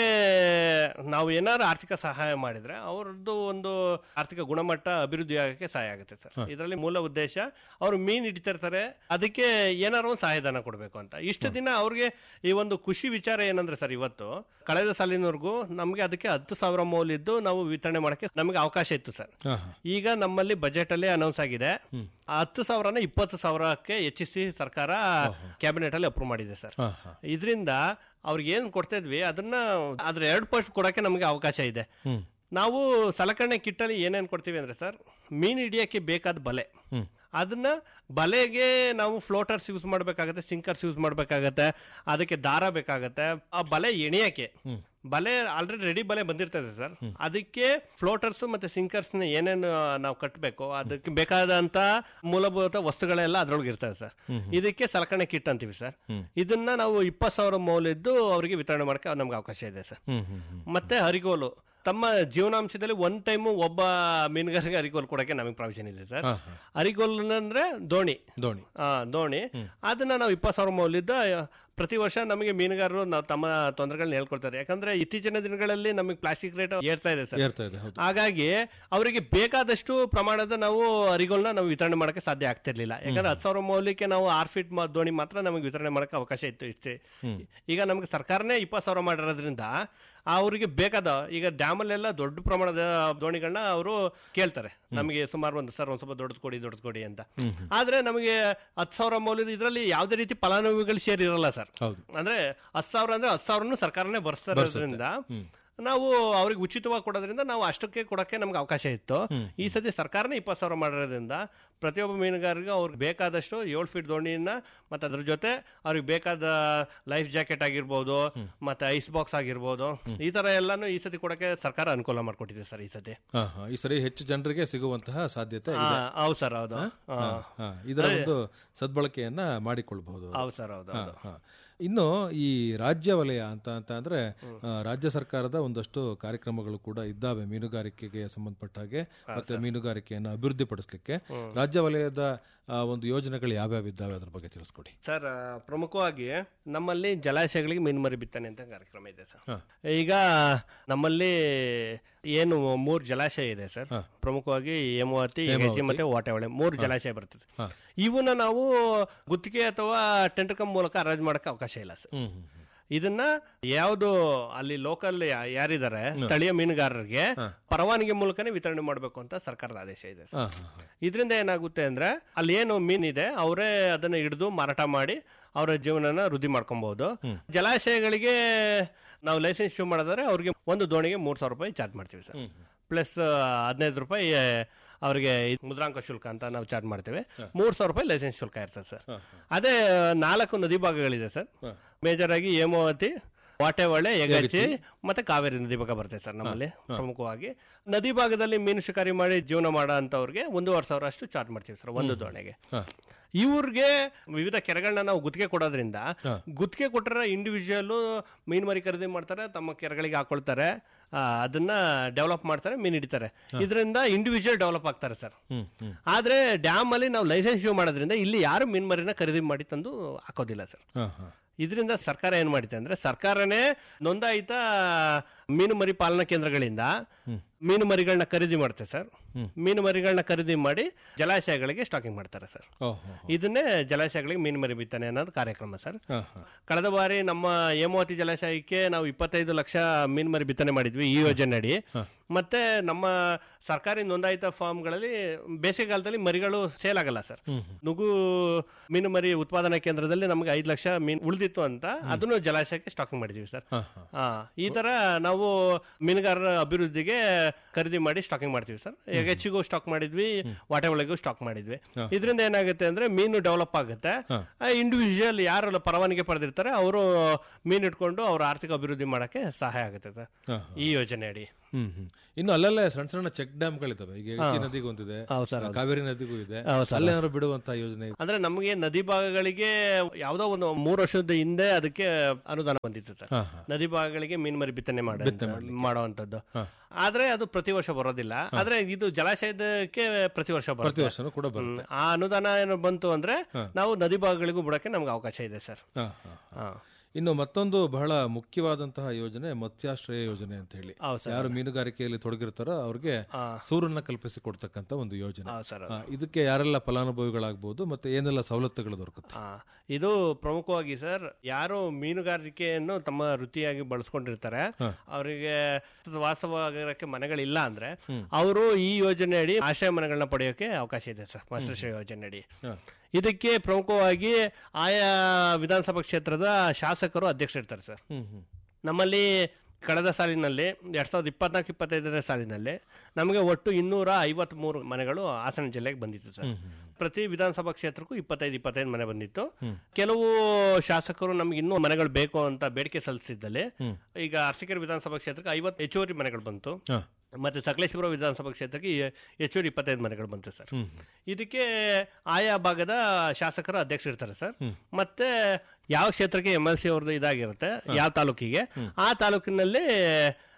ನಾವು ಏನಾದ್ರು ಆರ್ಥಿಕ ಸಹಾಯ ಮಾಡಿದ್ರೆ ಅವ್ರದ್ದು ಒಂದು ಆರ್ಥಿಕ ಗುಣಮಟ್ಟ ಅಭಿವೃದ್ಧಿ ಆಗಕ್ಕೆ ಸಹಾಯ ಆಗುತ್ತೆ ಸರ್ ಇದರಲ್ಲಿ ಮೂಲ ಉದ್ದೇಶ ಅವರು ಮೀನ್ ಹಿಡಿತಾ ಇರ್ತಾರೆ ಅದಕ್ಕೆ ಏನಾದ್ರು ಒಂದು ಸಹಾಯಧನ ಕೊಡಬೇಕು ಅಂತ ಇಷ್ಟು ದಿನ ಅವ್ರಿಗೆ ಈ ಒಂದು ಖುಷಿ ವಿಚಾರ ಏನಂದ್ರೆ ಸರ್ ಇವತ್ತು ಕಳೆದ ಸಾಲಿನವರೆಗೂ ನಮಗೆ ಅದಕ್ಕೆ ಹತ್ತು ಸಾವಿರ ಮೌಲ್ಯದ್ದು ನಾವು ವಿತರಣೆ ಮಾಡಕ್ಕೆ ನಮಗೆ ಅವಕಾಶ ಇತ್ತು ಸರ್ ಹಾ ಹಾ ಈಗ ನಮ್ಮಲ್ಲಿ ಬಜೆಟ್ ಅಲ್ಲಿ ಅನೌನ್ಸ್ ಆಗಿದೆ ಆ ಹತ್ತು ಸಾವಿರನ ಇಪ್ಪತ್ತು ಸಾವಿರಕ್ಕೆ ಹೆಚ್ಚಿಸಿ ಸರ್ಕಾರ ಕ್ಯಾಬಿನೆಟ್ ಅಲ್ಲಿ ಅಪ್ರೂವ್ ಮಾಡಿದೆ ಸರ್ ಹಾ ಹಾ ಇದರಿಂದ ಅವ್ರಿಗೆ ಏನ್ ಕೊಡ್ತಾ ಇದ್ವಿ ಅದನ್ನ ಅದ್ರ ಎರಡು ಪೋಸ್ಟ್ ಕೊಡಕ್ಕೆ ನಮಗೆ ಅವಕಾಶ ಇದೆ ಹ್ಮ್ ನಾವು ಸಲಕರಣೆ ಕಿಟ್ಟಲ್ಲಿ ಏನೇನ್ ಕೊಡ್ತೀವಿ ಅಂದ್ರೆ ಸರ್ ಮೀನ್ ಹಿಡಿಯಕ್ಕೆ ಬೇಕಾದ ಬಲೆ ಹ್ಮ್ ಅದನ್ನ ಬಲೆಗೆ ನಾವು ಫ್ಲೋಟರ್ಸ್ ಯೂಸ್ ಮಾಡ್ಬೇಕಾಗತ್ತೆ ಸಿಂಕರ್ಸ್ ಯೂಸ್ ಮಾಡ್ಬೇಕಾಗತ್ತೆ ಅದಕ್ಕೆ ದಾರ ಬೇಕಾಗತ್ತೆ ಆ ಬಲೆ ಎಣಿಯಕ್ಕೆ ಬಲೆ ಆಲ್ರೆಡಿ ರೆಡಿ ಬಲೆ ಬಂದಿರ್ತದೆ ಸರ್ ಅದಕ್ಕೆ ಫ್ಲೋಟರ್ಸ್ ಮತ್ತೆ ಸಿಂಕರ್ಸ್ ನ ಏನೇನು ನಾವು ಕಟ್ಟಬೇಕು ಅದಕ್ಕೆ ಬೇಕಾದಂತ ಮೂಲಭೂತ ವಸ್ತುಗಳೆಲ್ಲ ಅದ್ರೊಳಗೆ ಇರ್ತದೆ ಸರ್ ಇದಕ್ಕೆ ಸಲಕರಣೆ ಕಿಟ್ ಅಂತೀವಿ ಸರ್ ಇದನ್ನ ನಾವು ಇಪ್ಪತ್ತು ಸಾವಿರ ಮೌಲ್ಯದ್ದು ಅವರಿಗೆ ವಿತರಣೆ ಮಾಡಕ್ಕೆ ನಮ್ಗೆ ಅವಕಾಶ ಇದೆ ಸರ್ ಹ್ಮ್ ಹ್ಮ್ ಹ್ಮ್ ಮತ್ತೆ ಹರಿಗೋಲು ತಮ್ಮ ಜೀವನಾಂಶದಲ್ಲಿ ಒನ್ ಟೈಮು ಒಬ್ಬ ಮೀನುಗಾರಿಗೆ ಅರಿಕೋಲ್ ಕೊಡಕ್ಕೆ ನಮಗೆ ಪ್ರಾವಿಷನ್ ಇದೆ ಸರ್ ಹಾ, ಹಾ. ಅರಿಕೋಲ್ ಅಂದ್ರೆ ದೋಣಿ ದೋಣಿ ಆ, ದೋಣಿ ಅದನ್ನ ನಾವು ಇಪ್ಪತ್ತು ಸಾವಿರ ಮೌಲ್ಯದ ಪ್ರತಿ ವರ್ಷ ನಮಗೆ ಮೀನುಗಾರರು ನಾವು ತಮ್ಮ ತೊಂದರೆಗಳನ್ನ ಹೇಳ್ಕೊಳ್ತಾರೆ ಯಾಕಂದ್ರೆ ಇತ್ತೀಚಿನ ದಿನಗಳಲ್ಲಿ ನಮಗೆ ಪ್ಲಾಸ್ಟಿಕ್ ರೇಟ್ ಏರ್ತಾ ಇದೆ ಸರ್ ಏರ್ತಾ ಇದೆ ಹೌದು ಹಾಗಾಗಿ ಅವರಿಗೆ ಬೇಕಾದಷ್ಟು ಪ್ರಮಾಣದ ನಾವು ಅರಿಗೋಲ್ನ ನಾವು ವಿತರಣೆ ಮಾಡಕ್ಕೆ ಸಾಧ್ಯ ಆಗ್ತಿರ್ಲಿಲ್ಲ ಯಾಕಂದ್ರೆ ಹತ್ತು ಸಾವಿರ ಮೌಲ್ಯಕ್ಕೆ ನಾವು ಆರ್ ಫೀಟ್ ದೋಣಿ ಮಾತ್ರ ನಮಗೆ ವಿತರಣೆ ಮಾಡಕ್ಕೆ ಅವಕಾಶ ಇತ್ತು ಇಷ್ಟೇ ಈಗ ನಮಗೆ ಸರ್ಕಾರನೇ ಇಪ್ಪತ್ತು ಸಾವಿರ ಮಾಡಿರೋದ್ರಿಂದ ಅವರಿಗೆ ಬೇಕಾದ ಈಗ ಡ್ಯಾಮಲ್ಲೆಲ್ಲ ದೊಡ್ಡ ಪ್ರಮಾಣದ ದೋಣಿಗಳನ್ನ ಅವರು ಕೇಳ್ತಾರೆ ನಮಗೆ ಸುಮಾರು ಒಂದು ಸರ್ ಒಂದ್ ಸ್ವಲ್ಪ ದೊಡ್ಡದು ಕೊಡಿ ದೊಡ್ಡದು ಕೊಡಿ ಅಂತ ಆದ್ರೆ ನಮಗೆ ಹತ್ತು ಸಾವಿರ ಮೌಲ್ಯದ ಇದರಲ್ಲಿ ಯಾವುದೇ ರೀತಿ ಫಲಾನುಭವಿಗಳು ಶೇರ್ ಇರಲ್ಲ ಸರ್ ಹೌದು ಅಂದ್ರೆ ಹತ್ತು ಸಾವಿರ ಅಂದ್ರೆ ಹತ್ತು ಸಾವಿರನು ಸರ್ಕಾರನೇ ಬರ್ಸೋದ್ರಿಂದ ನಾವು ಅವ್ರಿಗೆ ಉಚಿತವಾಗಿ ಕೊಡೋದ್ರಿಂದ ನಾವು ಅಷ್ಟಕ್ಕೆ ಕೊಡಕ್ಕೆ ನಮ್ಗೆ ಅವಕಾಶ ಇತ್ತು ಈ ಸತಿ ಸರ್ಕಾರನೇ ಇಪ್ಪತ್ತು ಸಾವಿರ ಮಾಡಿರೋದ್ರಿಂದ ಪ್ರತಿಯೊಬ್ಬ ಮೀನುಗಾರರಿಗೂ ಅವ್ರಿಗೆ ಬೇಕಾದಷ್ಟು ಏಳು ಫೀಟ್ ದೋಣಿಯನ್ನ ಮತ್ತೆ ಅದ್ರ ಜೊತೆ ಅವ್ರಿಗೆ ಬೇಕಾದ ಲೈಫ್ ಜಾಕೆಟ್ ಆಗಿರ್ಬೋದು ಮತ್ತೆ ಐಸ್ ಬಾಕ್ಸ್ ಆಗಿರ್ಬೋದು ಈ ತರ ಎಲ್ಲಾನು ಈ ಸತಿ ಕೊಡಕ್ಕೆ ಸರ್ಕಾರ ಅನುಕೂಲ ಮಾಡ್ಕೊಟ್ಟಿದೆ ಸರ್ ಈ ಸತಿ ಹಾ, ಹಾ. ಈ ಸರಿ ಹೆಚ್ಚು ಜನರಿಗೆ ಸಿಗುವಂತಹ ಸಾಧ್ಯತೆ ಆ, ಇದೆ ಹೌದು ಸರ್ ಹೌದು ಆ, ಹಾ, ಇದರ ಒಂದು ಸದ್ಬಳಕೆಯನ್ನ ಮಾಡಿಕೊಳ್ಬಹುದು ಹೌದು ಸರ್ ಹೌದು ಹಾ, ಹಾ. ಇನ್ನು ಈ ರಾಜ್ಯ ವಲಯ ಅಂತ ಅಂತ ಅಂದ್ರೆ ಆ, ರಾಜ್ಯ ಸರ್ಕಾರದ ಒಂದಷ್ಟು ಕಾರ್ಯಕ್ರಮಗಳು ಕೂಡ ಇದ್ದಾವೆ ಮೀನುಗಾರಿಕೆಗೆ ಸಂಬಂಧಪಟ್ಟ ಹಾಗೆ ಮತ್ತೆ ಮೀನುಗಾರಿಕೆಯನ್ನು ಅಭಿವೃದ್ಧಿಪಡಿಸಲಿಕ್ಕೆ ರಾಜ್ಯ ವಲಯದ ಆ, ಒಂದು ಯೋಜನೆಗಳು ಯಾವ್ಯಾವ ಇದ್ದಾವೆ ಅದ್ರ ಬಗ್ಗೆ ತಿಳಿಸ್ಕೊಡಿ ಸರ್ ಆ, ಪ್ರಮುಖವಾಗಿ ನಮ್ಮಲ್ಲಿ ಜಲಾಶಯಗಳಿಗೆ ಮೀನುಮರಿ ಬಿತ್ತನೆ ಅಂತ ಕಾರ್ಯಕ್ರಮ ಇದೆ ಸರ್ ಹಾ. ಈಗ ನಮ್ಮಲ್ಲಿ ಏನು ಮೂರು ಜಲಾಶಯ ಇದೆ ಸರ್ ಹಾ. ಪ್ರಮುಖವಾಗಿ ಹೇಮಾವತಿ ಹೆಜ್ಜಿ ಮತ್ತೆ ವಾಟೆಹೊಳೆ ಮೂರು ಜಲಾಶಯ ಬರ್ತದೆ ಹಾ. ಇವನ್ನ ನಾವು ಗುತ್ತಿಗೆ ಅಥವಾ ಟೆಂಡರ್ ಕಮ್ ಮೂಲಕ ಅರೇಂಜ್ ಮಾಡಕ್ಕೆ ಅವಕಾಶ ಇಲ್ಲ ಸರ್ ಹ್ಮ್ ಹ್ಮ್ ಹ್ಮ್. ಇದನ್ನ ಯಾವುದು ಅಲ್ಲಿ ಲೋಕಲ್ ಯಾರಿದ್ದಾರೆ ಸ್ಥಳೀಯ ಮೀನುಗಾರರಿಗೆ ಪರವಾನಗಿ ಮೂಲಕನೇ ವಿತರಣೆ ಮಾಡಬೇಕು ಅಂತ ಸರ್ಕಾರದ ಆದೇಶ ಇದೆ ಸರ್ ಹಾ, ಹಾ, ಹಾ. ಇದರಿಂದ ಏನಾಗುತ್ತೆ ಅಂದ್ರೆ ಅಲ್ಲಿ ಏನು ಮೀನಿದೆ ಅವರೇ ಅದನ್ನ ಹಿಡಿದು ಮಾರಾಟ ಮಾಡಿ ಅವರ ಜೀವನನ ವೃದ್ಧಿ ಮಾಡ್ಕೊಬಹುದು ಜಲಾಶಯಗಳಿಗೆ ನಾವು ಲೈಸೆನ್ಸ್ ಇಶ್ಯೂ ಮಾಡಿದ್ರೆ ಅವ್ರಿಗೆ ಒಂದು ದೋಣಿಗೆ ಮೂರ್ ಸಾವಿರ ರೂಪಾಯಿ ಚಾರ್ಜ್ ಮಾಡ್ತೀವಿ ಸರ್ ಪ್ಲಸ್ ಹದಿನೈದು ರೂಪಾಯಿ ಅವರಿಗೆ ಮುದ್ರಾಂಕ ಶುಲ್ಕ ಅಂತ ನಾವು ಚಾರ್ಜ್ ಮಾಡ್ತೇವೆ ಮೂರ್ ಸಾವಿರ ರೂಪಾಯಿ ಲೈಸೆನ್ಸ್ ಶುಲ್ಕ ಇರ್ತದೆ ಸರ್ ಅದೇ ನಾಲ್ಕು ನದಿ ಭಾಗಗಳಿದೆ ಸರ್ ಮೇಜರ್ ಆಗಿ ಹೇಮಾವತಿ ವಾಟೆಹೊಳೆ ಯಗಚಿ ಮತ್ತೆ ಕಾವೇರಿ ನದಿ ಭಾಗ ಬರ್ತದೆ ಸರ್ ನಮ್ಮಲ್ಲಿ ಪ್ರಮುಖವಾಗಿ ನದಿ ಭಾಗದಲ್ಲಿ ಮೀನು ಶಿಕಾರಿ ಮಾಡಿ ಜೀವನ ಮಾಡೋ ಅಂತವ್ರಿಗೆ ಒಂದೂವರೆ ಸಾವಿರ ಅಷ್ಟು ಚಾರ್ಜ್ ಮಾಡ್ತೀವಿ ಸರ್ ಒಂದು ದೋಣಿಗೆ ಹಾ. ಇವ್ರಿಗೆ ವಿವಿಧ ಕೆರೆಗಳನ್ನ ನಾವು ಗುತ್ತಿಗೆ ಕೊಡೋದ್ರಿಂದ ಹಾ. ಗುತ್ತಿಗೆ ಕೊಟ್ಟರೆ ಇಂಡಿವಿಜುವಲ್ ಮೀನು ಮರಿ ಖರೀದಿ ಮಾಡ್ತಾರೆ ತಮ್ಮ ಕೆರೆಗಳಿಗೆ ಹಾಕೊಳ್ತಾರೆ ಆ, ಅದನ್ನ ಡೆವಲಪ್ ಮಾಡ್ತಾರೆ ಮೀನು ಹಿಡಿತಾರೆ ಇದರಿಂದ ಇಂಡಿವಿಜುವಲ್ ಡೆವಲಪ್ ಆಗ್ತಾರೆ ಸರ್ ಹ್ಮ್ ಹ್ಮ್ ಆದ್ರೆ ಡ್ಯಾಮ್ ಅಲ್ಲಿ ನಾವು ಲೈಸೆನ್ಸ್ ಇಶ್ಯೂ ಮಾಡೋದ್ರಿಂದ ಇಲ್ಲಿ ಯಾರು ಮೀನು ಮರಿನ ಖರೀದಿ ಮಾಡಿ ತಂದು ಹಾಕೋದಿಲ್ಲ ಸರ್ ಹಾ, ಹಾ. ಇದರಿಂದ ಸರ್ಕಾರ ಏನ್ ಮಾಡಿದೆ ಅಂದ್ರೆ ಸರ್ಕಾರನೇ ನೋಂದಾಯಿತ ಮೀನು ಮರಿ ಪಾಲನಾ ಕೇಂದ್ರಗಳಿಂದ ಮೀನು ಮರಿಗಳನ್ನ ಖರೀದಿ ಮಾಡುತ್ತೆ ಸರ್ ಮೀನು ಮರಿಗಳನ್ನ ಖರೀದಿ ಮಾಡಿ ಜಲಾಶಯಗಳಿಗೆ ಸ್ಟಾಕಿಂಗ್ ಮಾಡ್ತಾರೆ ಸರ್ ಓಹೋ ಇದನ್ನೇ ಜಲಾಶಯಗಳಿಗೆ ಮೀನು ಮರಿ ಬಿತ್ತನೆ ಅನ್ನೋದು ಕಾರ್ಯಕ್ರಮ ಸರ್ ಹಾ, ಹಾ. ಕಳೆದ ಬಾರಿ ನಮ್ಮ ಹೇಮಾವತಿ ಜಲಾಶಯಕ್ಕೆ ನಾವು ಇಪ್ಪತ್ತೈದು ಲಕ್ಷ ಮೀನು ಮರಿ ಬಿತ್ತನೆ ಮಾಡಿದ್ವಿ ಈ ಯೋಜನೆ ಅಡಿ ಮತ್ತೆ ನಮ್ಮ ಸರ್ಕಾರಿ ನೋಂದಾಯಿತ ಫಾರ್ಮ್ಗಳಲ್ಲಿ ಬೇಸಿಗೆಗಾಲದಲ್ಲಿ ಮರಿಗಳು ಸೇಲ್ ಆಗಲ್ಲ ಸರ್ ನುಗು ಮೀನು ಮರಿ ಉತ್ಪಾದನಾ ಕೇಂದ್ರದಲ್ಲಿ ನಮಗೆ ಐದು ಲಕ್ಷ ಮೀನು ಉಳಿದಿತ್ತು ಅಂತ ಅದನ್ನು ಜಲಾಶಯಕ್ಕೆ ಸ್ಟಾಕಿಂಗ್ ಮಾಡಿದೀವಿ ಸರ್ ಹಾ, ಹಾ. ಆ, ಈ ತರ ನಾವು ಮೀನುಗಾರರ ಅಭಿವೃದ್ಧಿಗೆ ಖರೀದಿ ಮಾಡಿ ಸ್ಟಾಕಿಂಗ್ ಮಾಡ್ತೀವಿ ಸರ್ ಈಗ ಹೆಚ್ಚಿಗೂ ಸ್ಟಾಕ್ ಮಾಡಿದ್ವಿ ವಾಟೆ ಒಳಗೂ ಸ್ಟಾಕ್ ಮಾಡಿದ್ವಿ ಇದರಿಂದ ಏನಾಗುತ್ತೆ ಅಂದ್ರೆ ಮೀನು ಡೆವಲಪ್ ಆಗುತ್ತೆ ಇಂಡಿವಿಜುವಲ್ ಯಾರು ಪರವಾನಗಿ ಪಡೆದಿರ್ತಾರೆ ಅವರು ಮೀನು ಇಟ್ಕೊಂಡು ಅವ್ರ ಆರ್ಥಿಕ ಅಭಿವೃದ್ಧಿ ಮಾಡಕ್ಕೆ ಸಹಾಯ ಆಗುತ್ತೆ ಸರ್ ಹಾ, ಈ ಯೋಜನೆ ಅಡಿ ಹ್ಮ್ ಹ್ಮ್ ಇನ್ನು ಅಲ್ಲಲ್ಲೇ ಸಣ್ಣ ಸಣ್ಣ ಚೆಕ್ ಡ್ಯಾಮ್ಗಳಿದಾವೆ ಈಗ ಎಚಿ ನದಿಗೂ ಒಂದಿದೆ ಹೌದು ಸರ್ ಕಾವೇರಿ ನದಿಗೂ ಇದೆ ಹೌದು ಸರ್ ಅಲ್ಲೇನಾದ್ರು ಬಿಡುವಂತ ಯೋಜನೆ ಇದೆ ಅಂದ್ರೆ ನಮಗೆ ನದಿ ಭಾಗಗಳಿಗೆ ಯಾವ್ದೋ ಒಂದು ಮೂರು ವರ್ಷದ ಹಿಂದೆ ಅದಕ್ಕೆ ಅನುದಾನ ಬಂದಿತ್ತು ಸರ್ ಹಾ, ಹಾ. ನದಿ ಭಾಗಗಳಿಗೆ ಮೀನು ಮರಿ ಬಿತ್ತನೆ ಮಾಡ ಮಾಡುವಂತದ್ದು ಆದ್ರೆ ಅದು ಪ್ರತಿ ವರ್ಷ ಬರೋದಿಲ್ಲ ಆದ್ರೆ ಇದು ಜಲಾಶಯದಕ್ಕೆ ಪ್ರತಿ ವರ್ಷ ಪ್ರತಿ ಬರುತ್ತೆ ವರ್ಷನೂ ಕೂಡ ಬರುತ್ತೆ ಹ್ಮ್. ಆ ಅನುದಾನ ಏನು ಬಂತು ಅಂದ್ರೆ ನಾವು ನದಿ ಭಾಗಗಳಿಗೂ ಬಿಡಕ್ಕೆ ನಮ್ಗೆ ಅವಕಾಶ ಇದೆ ಸರ್ ಹಾ, ಹಾ, ಹಾ. ಹಾ. ಇನ್ನು ಮತ್ತೊಂದು ಬಹಳ ಮುಖ್ಯವಾದಂತಹ ಯೋಜನೆ ಮತ್ಸ್ಯಾಶ್ರಯ ಯೋಜನೆ ಅಂತ ಹೇಳಿ ಹೌದು ಸರ್ ಯಾರು ಮೀನುಗಾರಿಕೆಯಲ್ಲಿ ತೊಡಗಿರ್ತಾರೋ ಅವ್ರಿಗೆ ಸೂರನ್ನ ಕಲ್ಪಿಸಿ ಕೊಡ್ತಕ್ಕಂತ ಒಂದು ಯೋಜನೆ ಹೌದು ಸರ್ ಆ, ಇದಕ್ಕೆ ಯಾರೆಲ್ಲ ಫಲಾನುಭವಿಗಳಾಗಬಹುದು ಮತ್ತೆ ಏನೆಲ್ಲ ಸವಲತ್ತುಗಳು ದೊರಕುತ್ತೆ ಆ, ಇದು ಪ್ರಮುಖವಾಗಿ ಸರ್ ಯಾರು ಮೀನುಗಾರಿಕೆಯನ್ನು ತಮ್ಮ ವೃತ್ತಿಯಾಗಿ ಬಳಸ್ಕೊಂಡಿರ್ತಾರೆ ಅವರಿಗೆ ವಾಸವಾಗಿರಕ್ಕೆ ಮನೆಗಳಿಲ್ಲ ಅಂದ್ರೆ ಅವರು ಈ ಯೋಜನೆ ಅಡಿ ಆಶ್ರಯ ಮನೆಗಳನ್ನ ಪಡೆಯೋಕೆ ಅವಕಾಶ ಇದೆ ಸರ್ ಮತ್ಸ್ಯಾಶ್ರಯ ಯೋಜನೆ ಅಡಿ ಹಾ. ಇದಕ್ಕೆ ಪ್ರಮುಖವಾಗಿ ಆಯಾ ವಿಧಾನಸಭಾ ಕ್ಷೇತ್ರದ ಶಾಸಕರು ಅಧ್ಯಕ್ಷರಿರ್ತಾರೆ ಸರ್ ಹ್ಮ್ ಹ್ಮ್ ನಮ್ಮಲ್ಲಿ ಕಳೆದ ಸಾಲಿನಲ್ಲಿ ಎರಡ್ ಸಾವಿರದ ಇಪ್ಪತ್ನಾಲ್ಕು ಇಪ್ಪತ್ತೈದನೇ ಸಾಲಿನಲ್ಲಿ ನಮಗೆ ಒಟ್ಟು ಇನ್ನೂರ ಐವತ್ಮೂರು ಮನೆಗಳು ಹಾಸನ ಜಿಲ್ಲೆಗೆ ಬಂದಿತ್ತು ಸರ್ ಪ್ರತಿ ವಿಧಾನಸಭಾ ಕ್ಷೇತ್ರಕ್ಕೂ ಇಪ್ಪತ್ತೈದು ಇಪ್ಪತ್ತೈದು ಮನೆ ಬಂದಿತ್ತು ಕೆಲವು ಶಾಸಕರು ನಮ್ಗೆ ಇನ್ನೂ ಮನೆಗಳು ಬೇಕು ಅಂತ ಬೇಡಿಕೆ ಸಲ್ಲಿಸಿದ್ದಲ್ಲಿ ಈಗ ಅರಸೀಕೆರೆ ವಿಧಾನಸಭಾ ಕ್ಷೇತ್ರಕ್ಕೆ ಐವತ್ತು ಹೆಚ್ಚುವರಿ ಮನೆಗಳು ಬಂತು ಹಾ. ಮತ್ತೆ ಸಕಲೇಶ್ಪುರ ವಿಧಾನಸಭಾ ಕ್ಷೇತ್ರಕ್ಕೆ ಎ- ಹೆಚ್ಚುವರಿ ಇಪ್ಪತ್ತೈದು ಮನೆಗಳು ಬಂತು ಸರ್ ಇದಕ್ಕೆ ಆಯಾ ಭಾಗದ ಶಾಸಕರ ಅಧ್ಯಕ್ಷರು ಇರ್ತಾರೆ ಸರ್ ಮತ್ತೆ ಯಾವ ಕ್ಷೇತ್ರಕ್ಕೆ ಎಂ ಎಲ್ ಸಿ ಅವ್ರದ್ದು ಇದಾಗಿರುತ್ತೆ ಯಾವ ತಾಲೂಕಿಗೆ ಆ ತಾಲೂಕಿನಲ್ಲಿ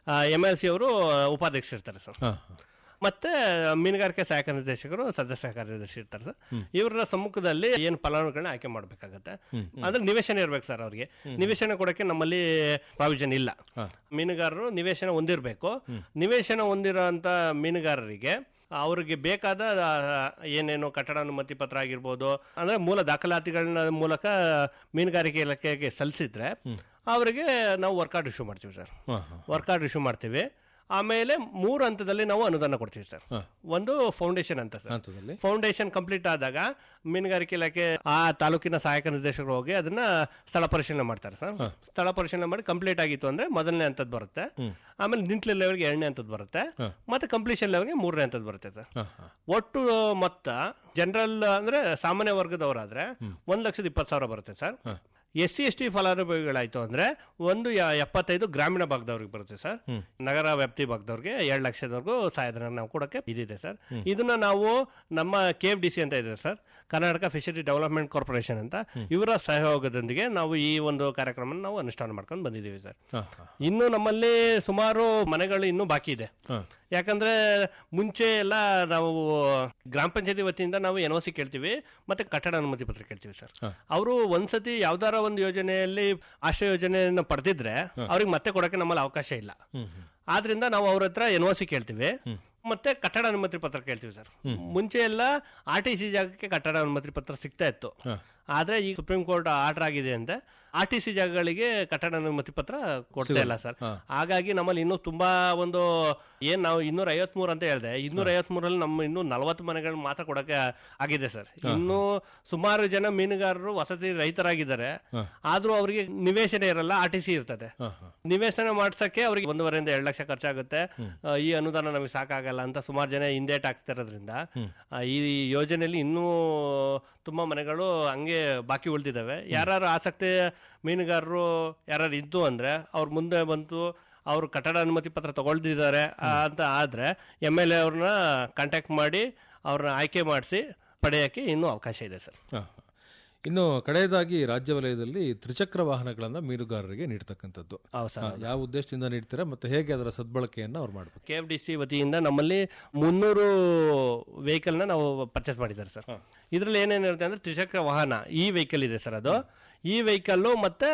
ಎಮ್ ಎಲ್ ಸಿ ಅವರು ಉಪಾಧ್ಯಕ್ಷರು ಇರ್ತಾರೆ ಸರ್ ಹಾ ಹಾ ಮತ್ತೆ ಮೀನುಗಾರಿಕೆ ಸಹಾಯಕ ನಿರ್ದೇಶಕರು ಸದಸ್ಯ ಕಾರ್ಯದರ್ಶಿ ಇರ್ತಾರೆ ಸರ್ ಇವರ ಸಮ್ಮುಖದಲ್ಲಿ ಏನು ಫಲಾನುಭವಿಗಳನ್ನ ಆಯ್ಕೆ ಮಾಡಬೇಕಾಗತ್ತೆ ಅಂದ್ರೆ ನಿವೇಶನ ಇರ್ಬೇಕು ಸರ್ ಅವ್ರಿಗೆ ನಿವೇಶನ ಕೊಡಕ್ಕೆ ನಮ್ಮಲ್ಲಿ ಪ್ರಾವಿಷನ್ ಇಲ್ಲ ಮೀನುಗಾರರು ನಿವೇಶನ ಹೊಂದಿರಬೇಕು ನಿವೇಶನ ಹೊಂದಿರೋಂಥ ಮೀನುಗಾರರಿಗೆ ಅವರಿಗೆ ಬೇಕಾದ ಆ, ಏನೇನು ಕಟ್ಟಡ ಅನುಮತಿ ಪತ್ರ ಆಗಿರ್ಬೋದು ಅಂದ್ರೆ ಮೂಲ ದಾಖಲಾತಿಗಳನ್ನ ಮೂಲಕ ಮೀನುಗಾರಿಕೆ ಇಲಾಖೆಗೆ ಸಲ್ಲಿಸಿದ್ರೆ ಅವರಿಗೆ ನಾವು ವರ್ಕ್ ಕಾರ್ಡ್ ಇಶ್ಯೂ ಮಾಡ್ತೀವಿ ಸರ್ ಹಾ ಹಾ ವರ್ಕ್ ಕಾರ್ಡ್ ಇಶ್ಯೂ ಮಾಡ್ತೀವಿ ಆಮೇಲೆ ಮೂರು ಹಂತದಲ್ಲಿ ನಾವು ಅನುದಾನ ಕೊಡ್ತೀವಿ ಸರ್ ಹಾ. ಒಂದು ಫೌಂಡೇಶನ್ ಅಂತ ಸರ್ ಹಂತದಲ್ಲಿ ಫೌಂಡೇಶನ್ ಕಂಪ್ಲೀಟ್ ಆದಾಗ ಮೀನುಗಾರಿಕೆ ಇಲಾಖೆ ಆ ತಾಲೂಕಿನ ಸಹಾಯಕ ನಿರ್ದೇಶಕರು ಹೋಗಿ ಅದನ್ನ ಸ್ಥಳ ಪರಿಶೀಲನೆ ಮಾಡ್ತಾರೆ ಸರ್ ಸ್ಥಳ ಪರಿಶೀಲನೆ ಮಾಡಿ ಕಂಪ್ಲೀಟ್ ಆಗಿತ್ತು ಅಂದ್ರೆ ಮೊದಲನೇ ಹಂತದ್ದು ಬರುತ್ತೆ ಆಮೇಲೆ ನಿಂಟ್ಲ ಲೆವೆಲ್ಗೆ ಎರಡನೇ ಹಂತದ್ದು ಬರುತ್ತೆ ಮತ್ತೆ ಕಂಪ್ಲೀಷನ್ ಲೆವೆಲ್ಗೆ ಮೂರನೇ ಹಂತದ್ದು ಬರುತ್ತೆ ಸರ್ ಹಾ ಹಾ ಒಟ್ಟು ಮೊತ್ತ ಜನರಲ್ ಅಂದ್ರೆ ಸಾಮಾನ್ಯ ವರ್ಗದವರಾದ್ರೆ ಒಂದ್ ಲಕ್ಷದ ಇಪ್ಪತ್ತು ಸಾವಿರ ಬರುತ್ತೆ sir S C S T ಫಲಾನುಭವಿಗಳಾಯ್ತು ಅಂದ್ರೆ ಒಂದು ಯ- ಎಪ್ಪತ್ತೈದು ಗ್ರಾಮೀಣ ಭಾಗದವ್ರಿಗೆ ಬರುತ್ತೆ ಸರ್ ನಗರ ವ್ಯಾಪ್ತಿ ಭಾಗದವ್ರಿಗೆ ಎರಡು ಲಕ್ಷದವರೆಗೂ ಸಹಾಯಧನ ನಾವು ಕೊಡಕ್ಕೆ ಇದಿದೆ ಸರ್ ಇದನ್ನ ನಾವು ನಮ್ಮ ಕೆ ಎಫ್ ಡಿ ಸಿ ಅಂತ ಇದೆ sir Karnataka Fishery Development Corporation ಅಂತ ಇವರ ಸಹಯೋಗದೊಂದಿಗೆ ನಾವು ಈ ಒಂದು ಕಾರ್ಯಕ್ರಮ ನಾವು ಅನುಷ್ಠಾನ ಮಾಡ್ಕೊಂಡು ಬಂದಿದ್ದೀವಿ ಸರ್ ಹಾ ಹಾ ಇನ್ನು ನಮ್ಮಲ್ಲಿ ಸುಮಾರು ಮನೆಗಳು ಇನ್ನೂ ಬಾಕಿ ಇದೆ ಹಾ ಯಾಕಂದ್ರೆ ಮುಂಚೆ ಎಲ್ಲ ನಾವು ಗ್ರಾಮ ಪಂಚಾಯತಿ ವತಿಯಿಂದ ನಾವು ಎನ್ ಒ ಸಿ ಕೇಳ್ತೀವಿ ಮತ್ತೆ ಕಟ್ಟಡ ಅನುಮತಿ ಪತ್ರ ಕೇಳ್ತೀವಿ ಸರ್ ಅವರು ಒಂದ್ಸತಿ ಯಾವ್ದಾರ ಒಂದು ಯೋಜನೆಯಲ್ಲಿ ಆಶ್ರಯ ಯೋಜನೆಯನ್ನು ಪಡೆದಿದ್ರೆ ಅವ್ರಿಗೆ ಮತ್ತೆ ಕೊಡಕ್ಕೆ ನಮ್ಮಲ್ಲಿ ಅವಕಾಶ ಇಲ್ಲ ಆದ್ರಿಂದ ನಾವು ಅವ್ರ ಹತ್ರ ಎನ್ ಒ ಸಿ ಕೇಳ್ತೀವಿ ಮತ್ತೆ ಕಟ್ಟಡ ಅನುಮತಿ ಪತ್ರ ಕೇಳ್ತೀವಿ ಸರ್ ಮುಂಚೆ ಎಲ್ಲ ಆರ್ ಟಿ ಸಿ ಜಾಗಕ್ಕೆ ಕಟ್ಟಡ ಅನುಮತಿ ಪತ್ರ ಸಿಗ್ತಾ ಇತ್ತು ಆದ್ರೆ ಈಗ ಸುಪ್ರೀಂ ಕೋರ್ಟ್ ಆರ್ಡರ್ ಆಗಿದೆ ಅಂತ ಆರ್ ಟಿ ಸಿ ಜಾಗಗಳಿಗೆ ಕಟ್ಟಡ ಅನುಮತಿ ಪತ್ರ ಕೊಡ್ತಾ ಇಲ್ಲ ಸರ್ ಹಾಗಾಗಿ ನಮ್ಮಲ್ಲಿ ಇನ್ನೂ ತುಂಬಾ ಒಂದು ಏನ್ ನಾವು ಇನ್ನೂರ ಐವತ್ಮೂರು ಅಂತ ಹೇಳಿದೆ ಇನ್ನೂರ ಐವತ್ಮೂರಲ್ಲಿ ನಮ್ಮ ಇನ್ನೂ ನಲವತ್ತು ಮನೆಗಳು ಮಾತ್ರ ಕೊಡಕ್ಕೆ ಆಗಿದೆ ಸರ್ ಇನ್ನು ಸುಮಾರು ಜನ ಮೀನುಗಾರರು ವಸತಿ ರೈತರಾಗಿದ್ದಾರೆ ಆದ್ರೂ ಅವರಿಗೆ ನಿವೇಶನ ಇರಲ್ಲ ಆರ್ ಟಿ ಸಿ ಇರ್ತದೆ ಹಾ ಹಾ ನಿವೇಶನ ಮಾಡ್ಸಕ್ಕೆ ಅವರಿಗೆ ಒಂದೂವರೆಯಿಂದ ಎರಡು ಲಕ್ಷ ಖರ್ಚಾಗುತ್ತೆ ಆ, ಈ ಅನುದಾನ ನಮಗೆ ಸಾಕಾಗಲ್ಲ ಅಂತ ಸುಮಾರು ಜನ ಹಿಂದೇಟ್ ಆಗ್ತಾ ಇರೋದ್ರಿಂದ ಆ, ಈ ಯೋಜನೆಯಲ್ಲಿ ಇನ್ನೂ ತುಂಬಾ ಮನೆಗಳು ಹಂಗೆ ಬಾಕಿ ಉಳಿದಿದ್ದಾವೆ ಯಾರು ಆಸಕ್ತಿ ಮೀನುಗಾರರು ಯಾರು ಇದ್ದು ಅಂದ್ರೆ ಅವ್ರ ಮುಂದೆ ಬಂತು ಅವರು ಕಟ್ಟಡ ಅನುಮತಿ ಪತ್ರ ತಗೊಳ್ದಿದ್ದಾರೆ ಆ, ಅಂತ ಆದ್ರೆ ಎಮ್ ಎಲ್ ಎ ಅವ್ರನ್ನ ಕಾಂಟ್ಯಾಕ್ಟ್ ಮಾಡಿ ಅವ್ರನ್ನ ಆಯ್ಕೆ ಮಾಡಿಸಿ ಪಡೆಯೋಕ್ಕೆ ಇನ್ನೂ ಅವಕಾಶ ಇದೆ ಸರ್ ಹಾ, ಹಾ. ಇನ್ನು ಕಡೆಯದಾಗಿ ರಾಜ್ಯ ವಲಯದಲ್ಲಿ ತ್ರಿಚಕ್ರ ವಾಹನಗಳನ್ನ ಮೀನುಗಾರರಿಗೆ ನೀಡ್ತಕ್ಕಂಥದ್ದು ಹೌದು ಸರ್ ಹಾ, ಯಾವ ಉದ್ದೇಶದಿಂದ ನೀಡ್ತೀರಾ ಮತ್ತೆ ಹೇಗೆ ಅದರ ಸದ್ಬಳಕೆಯನ್ನ ಅವ್ರು ಮಾಡ್ಬೇಕು ಕೆ ಎಫ್ ಡಿ ಸಿ ವತಿಯಿಂದ ನಮ್ಮಲ್ಲಿ ಮುನ್ನೂರು ವೆಹಿಕಲ್ನ ನಾವು ಪರ್ಚೇಸ್ ಮಾಡಿದ್ದಾರೆ ಸರ್ ಇದರಲ್ಲಿ ಏನೇನಿರುತ್ತೆ ಅಂದ್ರೆ ತ್ರಿಚಕ್ರ ವಾಹನ ಈ ವೆಹಿಕಲ್ ಇದೆ ಸರ್ ಅದು ಈ ವೆಹಿಕಲ್ಲು ಮತ್ತೆ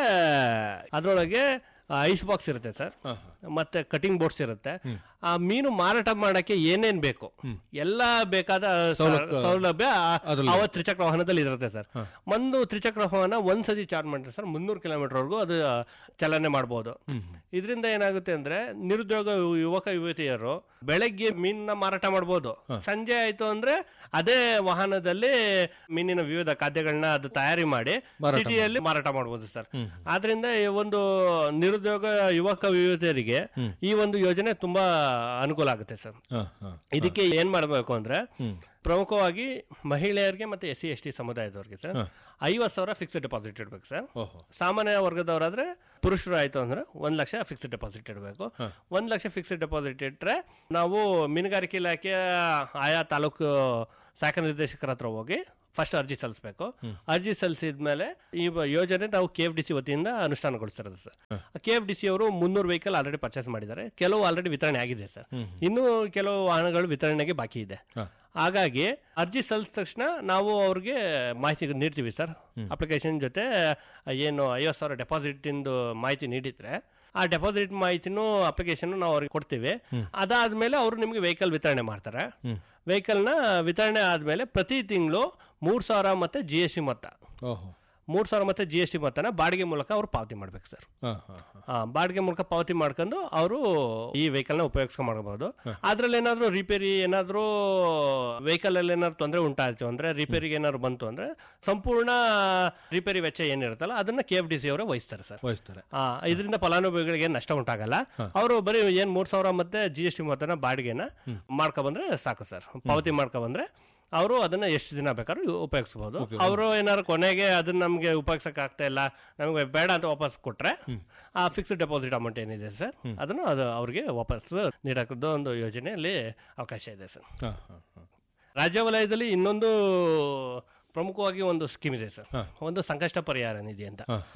ಅದರೊಳಗೆ ಐಸ್ ಬಾಕ್ಸ್ ಇರುತ್ತೆ ಸರ್ ಮತ್ತೆ ಕಟಿಂಗ್ ಬೋರ್ಡ್ಸ್ ಇರುತ್ತೆ ಆ ಮೀನು ಮಾರಾಟ ಮಾಡಕ್ಕೆ ಏನೇನ್ ಬೇಕು ಎಲ್ಲ ಬೇಕಾದ ಸ- ಸೌಲಭ್ಯ ಆ ತ್ರಿಚಕ್ರ ವಾಹನದಲ್ಲಿ ಇರುತ್ತೆ ಸರ್ ಒಂದು ತ್ರಿಚಕ್ರ ವಾಹನ ಒಂದ್ಸತಿ ಚಾರ್ಜ್ ಮಾಡಿದ್ರೆ ಸರ್ ಮುನ್ನೂರು ಕಿಲೋಮೀಟರ್ ವರೆಗೂ ಅದು ಚಲನೆ ಮಾಡಬಹುದು ಇದರಿಂದ ಏನಾಗುತ್ತೆ ಅಂದ್ರೆ ನಿರುದ್ಯೋಗ ಯುವಕ ಯುವತಿಯರು ಬೆಳಗ್ಗೆ ಮೀನನ್ನ ಮಾರಾಟ ಮಾಡಬಹುದು ಸಂಜೆ ಆಯ್ತು ಅಂದ್ರೆ ಅದೇ ವಾಹನದಲ್ಲಿ ಮೀನಿನ ವಿವಿಧ ಖಾದ್ಯಗಳನ್ನ ಅದು ತಯಾರಿ ಮಾಡಿ ಸಿಟಿಯಲ್ಲಿ ಮಾರಾಟ ಮಾಡಬಹುದು ಸರ್ ಆದ್ರಿಂದ ಈ ಒಂದು ನಿರುದ್ಯೋಗ ಯುವಕ ಯುವತಿಯರಿಗೆ ಈ ಒಂದು ಯೋಜನೆ ತುಂಬಾ ಅನುಕೂಲ ಆಗುತ್ತೆ ಸರ್ ಹಾ, ಹಾ. ಇದಕ್ಕೆ ಏನ್ ಮಾಡಬೇಕು ಅಂದ್ರೆ ಪ್ರಮುಖವಾಗಿ ಮಹಿಳೆಯರಿಗೆ ಮತ್ತೆ ಎಸ್ ಸಿ ಎಸ್ ಟಿ ಸಮುದಾಯದವ್ರಿಗೆ ಸರ್ ಐವತ್ ಸಾವಿರ ಫಿಕ್ಸ್ಡ್ ಡೆಪಾಸಿಟ್ ಇಡ್ಬೇಕು ಸರ್ ಓಹೋ ಸಾಮಾನ್ಯ ವರ್ಗದವರಾದ್ರೆ ಪುರುಷರು ಆಯ್ತು ಅಂದ್ರೆ ಒಂದ್ ಲಕ್ಷ ಫಿಕ್ಸ್ಡ್ ಡೆಪಾಸಿಟ್ ಇಡಬೇಕು ಒಂದ್ ಲಕ್ಷ ಫಿಕ್ಸ್ಡ್ ಡೆಪಾಸಿಟ್ ಇಟ್ರೆ ನಾವು ಮೀನುಗಾರಿಕೆ ಇಲಾಖೆಯ ಆಯಾ ತಾಲೂಕು ಸಹಾಯಕ ನಿರ್ದೇಶಕರ ಹತ್ರ ಹೋಗಿ ಫಸ್ಟ್ ಅರ್ಜಿ ಸಲ್ಲಿಸಬೇಕು ಅರ್ಜಿ ಸಲ್ಲಿಸಿದ್ಮೇಲೆ ಈ ಬ- ಯೋಜನೆ ನಾವು ಕೆ ಎಫ್ ಡಿ ಸಿ ವತಿಯಿಂದ ಅನುಷ್ಠಾನಗೊಳಿಸಿರೋದು sir K F D C ಅವರು ಮುನ್ನೂರು ವೆಹಿಕಲ್ ಆಲ್ರೆಡಿ ಪರ್ಚೇಸ್ ಮಾಡಿದ್ದಾರೆ ಕೆಲವು ಆಲ್ರೆಡಿ ವಿತರಣೆ ಆಗಿದೆ ಸರ್ ಇನ್ನು ಕೆಲವು ವಾಹನಗಳು ವಿತರಣೆಗೆ ಬಾಕಿ ಇದೆ ಹಾಗಾಗಿ ಅರ್ಜಿ ಸಲ್ಲಿಸಿದ ತಕ್ಷಣ ನಾವು ಅವ್ರಿಗೆ ಮಾಹಿತಿ ನೀಡ್ತೀವಿ ಸರ್ ಅಪ್ಲಿಕೇಶನ್ ಜೊತೆ ಏನು ಐವತ್ತು ಸಾವಿರ ಡೆಪಾಸಿಟ್ ಇಂದು ಮಾಹಿತಿ ನೀಡಿದ್ರೆ ಆ ಡೆಪಾಸಿಟ್ ಮಾಹಿತಿನೂ ಅಪ್ಲಿಕೇಶನ್ ನಾವು ಅವ್ರಿಗೆ ಕೊಡ್ತೀವಿ ಅದಾದ್ಮೇಲೆ ಅವರು ನಿಮಗೆ ವೆಹಿಕಲ್ ವಿತರಣೆ ಮಾಡ್ತಾರೆ ವೆಹಿಕಲ್ನ ವಿತರಣೆ ಆದ್ಮೇಲೆ ಪ್ರತಿ ತಿಂಗಳು ಮೂರ್ ಸಾವಿರ ಮತ್ತೆ ಜಿ ಎಸ್ ಟಿ ಮೊತ್ತ ಓಹೋ ಮೂರ್ ಸಾವಿರ ಮತ್ತೆ ಜಿ ಎಸ್ ಟಿ ಮೊತ್ತನ ಬಾಡಿಗೆ ಮೂಲಕ ಅವ್ರು ಪಾವತಿ ಮಾಡ್ಬೇಕು ಸರ್ ಹಾ ಹಾ ಹಾ ಆ, ಬಾಡಿಗೆ ಮೂಲಕ ಪಾವತಿ ಮಾಡ್ಕೊಂಡು ಅವರು ಈ ವೆಹಿಕಲ್ ನ ಉಪಯೋಗಿಸ್ಕೊಳ್ಬಹುದು ಅದ್ರಲ್ಲಿ ಏನಾದ್ರು ರಿಪೇರಿ ಏನಾದ್ರು ವೆಹಿಕಲ್ ಅಲ್ಲಿ ಏನಾದ್ರು ತೊಂದರೆ ಉಂಟಾಯ್ತು ಅಂದ್ರೆ ರಿಪೇರಿಗೆ ಏನಾದ್ರು ಬಂತು ಅಂದ್ರೆ ಸಂಪೂರ್ಣ ರಿಪೇರಿ ವೆಚ್ಚ ಏನಿರುತ್ತಲ್ಲ ಅದನ್ನ ಕೆ ಎಫ್ ಡಿ ಸಿ ಅವರೇ ವಹಿಸ್ತಾರೆ ಸರ್ ವಹಿಸ್ತಾರೆ ಆ, ಇದರಿಂದ ಫಲಾನುಭವಿಗಳಿಗೆ ಏನ್ ನಷ್ಟ ಉಂಟಾಗಲ್ಲ ಅವರು ಬರೀ ಏನ್ ಮೂರ್ ಸಾವಿರ ಮತ್ತೆ ಜಿ ಎಸ್ ಟಿ ಮೊತ್ತನ ಬಾಡಿಗೆನ ಮಾಡ್ಕೊ ಬಂದ್ರೆ ಸಾಕು ಸರ್ ಪಾವತಿ ಮಾಡ್ಕೊ ಬಂದ್ರೆ ಅವರು ಅದನ್ನ ಎಷ್ಟು ದಿನ ಬೇಕಾದ್ರೂ ಉಪಯೋಗಿಸಬಹುದು ಅವರು ಏನಾದ್ರು ಕೊನೆಗೆ ಅದನ್ನ ನಮ್ಗೆ ಉಪಯೋಗಿಸಕ್ ಆಗ್ತಾ ಇಲ್ಲ ನಮಗೆ ಬೇಡ ಅಂತ ವಾಪಸ್ ಕೊಟ್ರೆ ಆ ಫಿಕ್ಸ್ಡ್ ಡೆಪಾಸಿಟ್ ಅಮೌಂಟ್ ಏನಿದೆ ಸರ್ ಅದನ್ನು ಅದು ಅವ್ರಿಗೆ ವಾಪಸ್ ನೀಡಕ್ಕದ್ದು ಒಂದು ಯೋಜನೆಯಲ್ಲಿ ಅವಕಾಶ ಇದೆ ಸರ್ ಹಾ ಹಾ ಹಾ ರಾಜ್ಯ ವಲಯದಲ್ಲಿ ಇನ್ನೊಂದು ಪ್ರಮುಖವಾಗಿ ಒಂದು ಸ್ಕೀಮ್ ಇದೆ ಸರ್ ಒಂದು ಸಂಕಷ್ಟ ಪರಿಹಾರ ನಿಧಿ ಅಂತ ಹಾ ಹಾ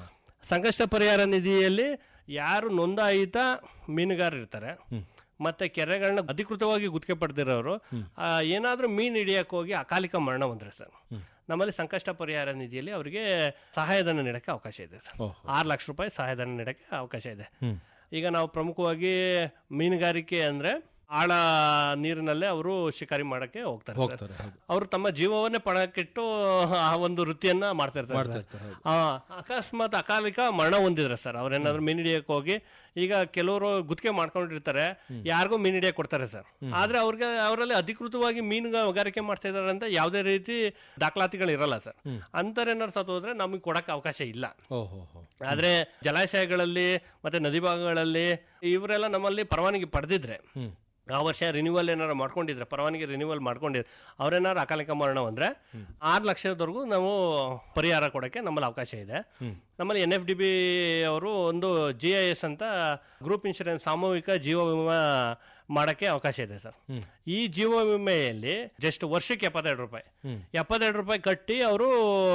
ಸಂಕಷ್ಟ ಪರಿಹಾರ ನಿಧಿಯಲ್ಲಿ ಯಾರು ನೋಂದಾಯಿತ ಮೀನುಗಾರರು ಇರ್ತಾರೆ ಮತ್ತೆ ಕೆರೆಗಳನ್ನ ಅಧಿಕೃತವಾಗಿ ಗುತ್ತಿಗೆ ಪಡೆದಿರೋರು ಆ, ಏನಾದ್ರೂ ಮೀನು ಹಿಡಿಯಕ್ಕೆ ಹೋಗಿ ಅಕಾಲಿಕ ಮರಣ ಹೊಂದ್ರೆ ಸರ್ ನಮ್ಮಲ್ಲಿ ಸಂಕಷ್ಟ ಪರಿಹಾರ ನಿಧಿಯಲ್ಲಿ ಅವರಿಗೆ ಸಹಾಯಧನ ನೀಡಕ್ಕೆ ಅವಕಾಶ ಇದೆ ಸರ್ ಓಹೋ. ಆರು ಲಕ್ಷ ರೂಪಾಯಿ ಸಹಾಯಧನ ನೀಡಕ್ಕೆ ಅವಕಾಶ ಇದೆ ಈಗ ನಾವು ಪ್ರಮುಖವಾಗಿ ಮೀನುಗಾರಿಕೆ ಅಂದ್ರೆ ಆಳ ನೀರಿನಲ್ಲೇ ಅವರು ಶಿಕಾರಿ ಮಾಡಕ್ಕೆ ಹೋಗ್ತಾರೆ ಸರ್ ಹೋಗ್ತಾರೆ ಹೌದು ಅವರು ತಮ್ಮ ಜೀವವನ್ನೇ ಪಣಕ್ಕಿಟ್ಟು ಆ ಒಂದು ವೃತ್ತಿಯನ್ನ ಮಾಡ್ತಾ ಇರ್ತಾರೆ ಮಾಡ್ತಾ ಸರ್. ಇರ್ತಾರೆ, ಹೌದು. ಆ, ಅಕಸ್ಮಾತ್ ಅಕಾಲಿಕ ಮರಣ ಹೊಂದಿದ್ರೆ ಸರ್ ಅವ್ರೇನಾದ್ರು ಮೀನ್ ಹಿಡಿಯಕ್ಕೆ ಹೋಗಿ ಈಗ ಕೆಲವರು ಗುತ್ತಿಗೆ ಮಾಡ್ಕೊಂಡಿರ್ತಾರೆ ಯಾರಿಗೂ ಮೀನ್ ಹಿಡಿಯಕ್ಕೆ ಕೊಡ್ತಾರೆ ಸರ್ ಆದ್ರೆ ಅವ್ರಿಗೆ ಅವರಲ್ಲಿ ಅಧಿಕೃತವಾಗಿ ಮೀನುಗಾರಿಕೆ ಮಾಡ್ತಾ ಇದಾರೆ ಅಂತ ಯಾವುದೇ ರೀತಿ ದಾಖಲಾತಿಗಳು ಇರಲ್ಲ ಸರ್ ಅಂತಾರೆ ಏನಾದ್ರು ಸತ್ತು ಹೋದ್ರೆ ನಮಗೆ ಕೊಡಕ್ಕೆ ಅವಕಾಶ ಇಲ್ಲ ಓಹೋ ಹೋ ಆದ್ರೆ ಜಲಾಶಯಗಳಲ್ಲಿ ಮತ್ತೆ ನದಿ ಭಾಗಗಳಲ್ಲಿ ಇವರೆಲ್ಲ ನಮ್ಮಲ್ಲಿ ಪರವಾನಗಿ ಪಡೆದಿದ್ರೆ ಆ ವರ್ಷ ರಿನ್ಯೂವಲ್ ಏನಾರು ಮಾಡ್ಕೊಂಡಿದ್ರೆ ಪರವಾನಗಿ ರಿನ್ಯೂವಲ್ ಮಾಡ್ಕೊಂಡಿದ್ರೆ ಅವ್ರೇನಾರು ಅಕಾಲಿಕ ಮರಣ ಅಂದ್ರೆ ಆರು ಲಕ್ಷದವರೆಗೂ ನಾವು ಪರಿಹಾರ ಕೊಡಕ್ಕೆ ನಮ್ಮಲ್ಲಿ ಅವಕಾಶ ಇದೆ ನಮ್ಮಲ್ಲಿ ಎನ್ ಎಫ್ ಡಿ ಬಿ ಅವರು ಒಂದು ಜಿ ಐ ಎಸ್ ಅಂತ ಗ್ರೂಪ್ ಇನ್ಶೂರೆನ್ಸ್ ಸಾಮೂಹಿಕ ಜೀವ ವಿಮಾ ಮಾಡಕ್ಕೆ ಅವಕಾಶ ಇದೆ ಸರ್ ಈ ಜೀವ ವಿಮೆಯಲ್ಲಿ ಜಸ್ಟ್ ವರ್ಷಕ್ಕೆ ಎಪ್ಪತ್ತೆರಡು ರೂಪಾಯಿ ಎಪ್ಪತ್ತೆರಡು ರೂಪಾಯಿ ಕಟ್ಟಿ ಅವರು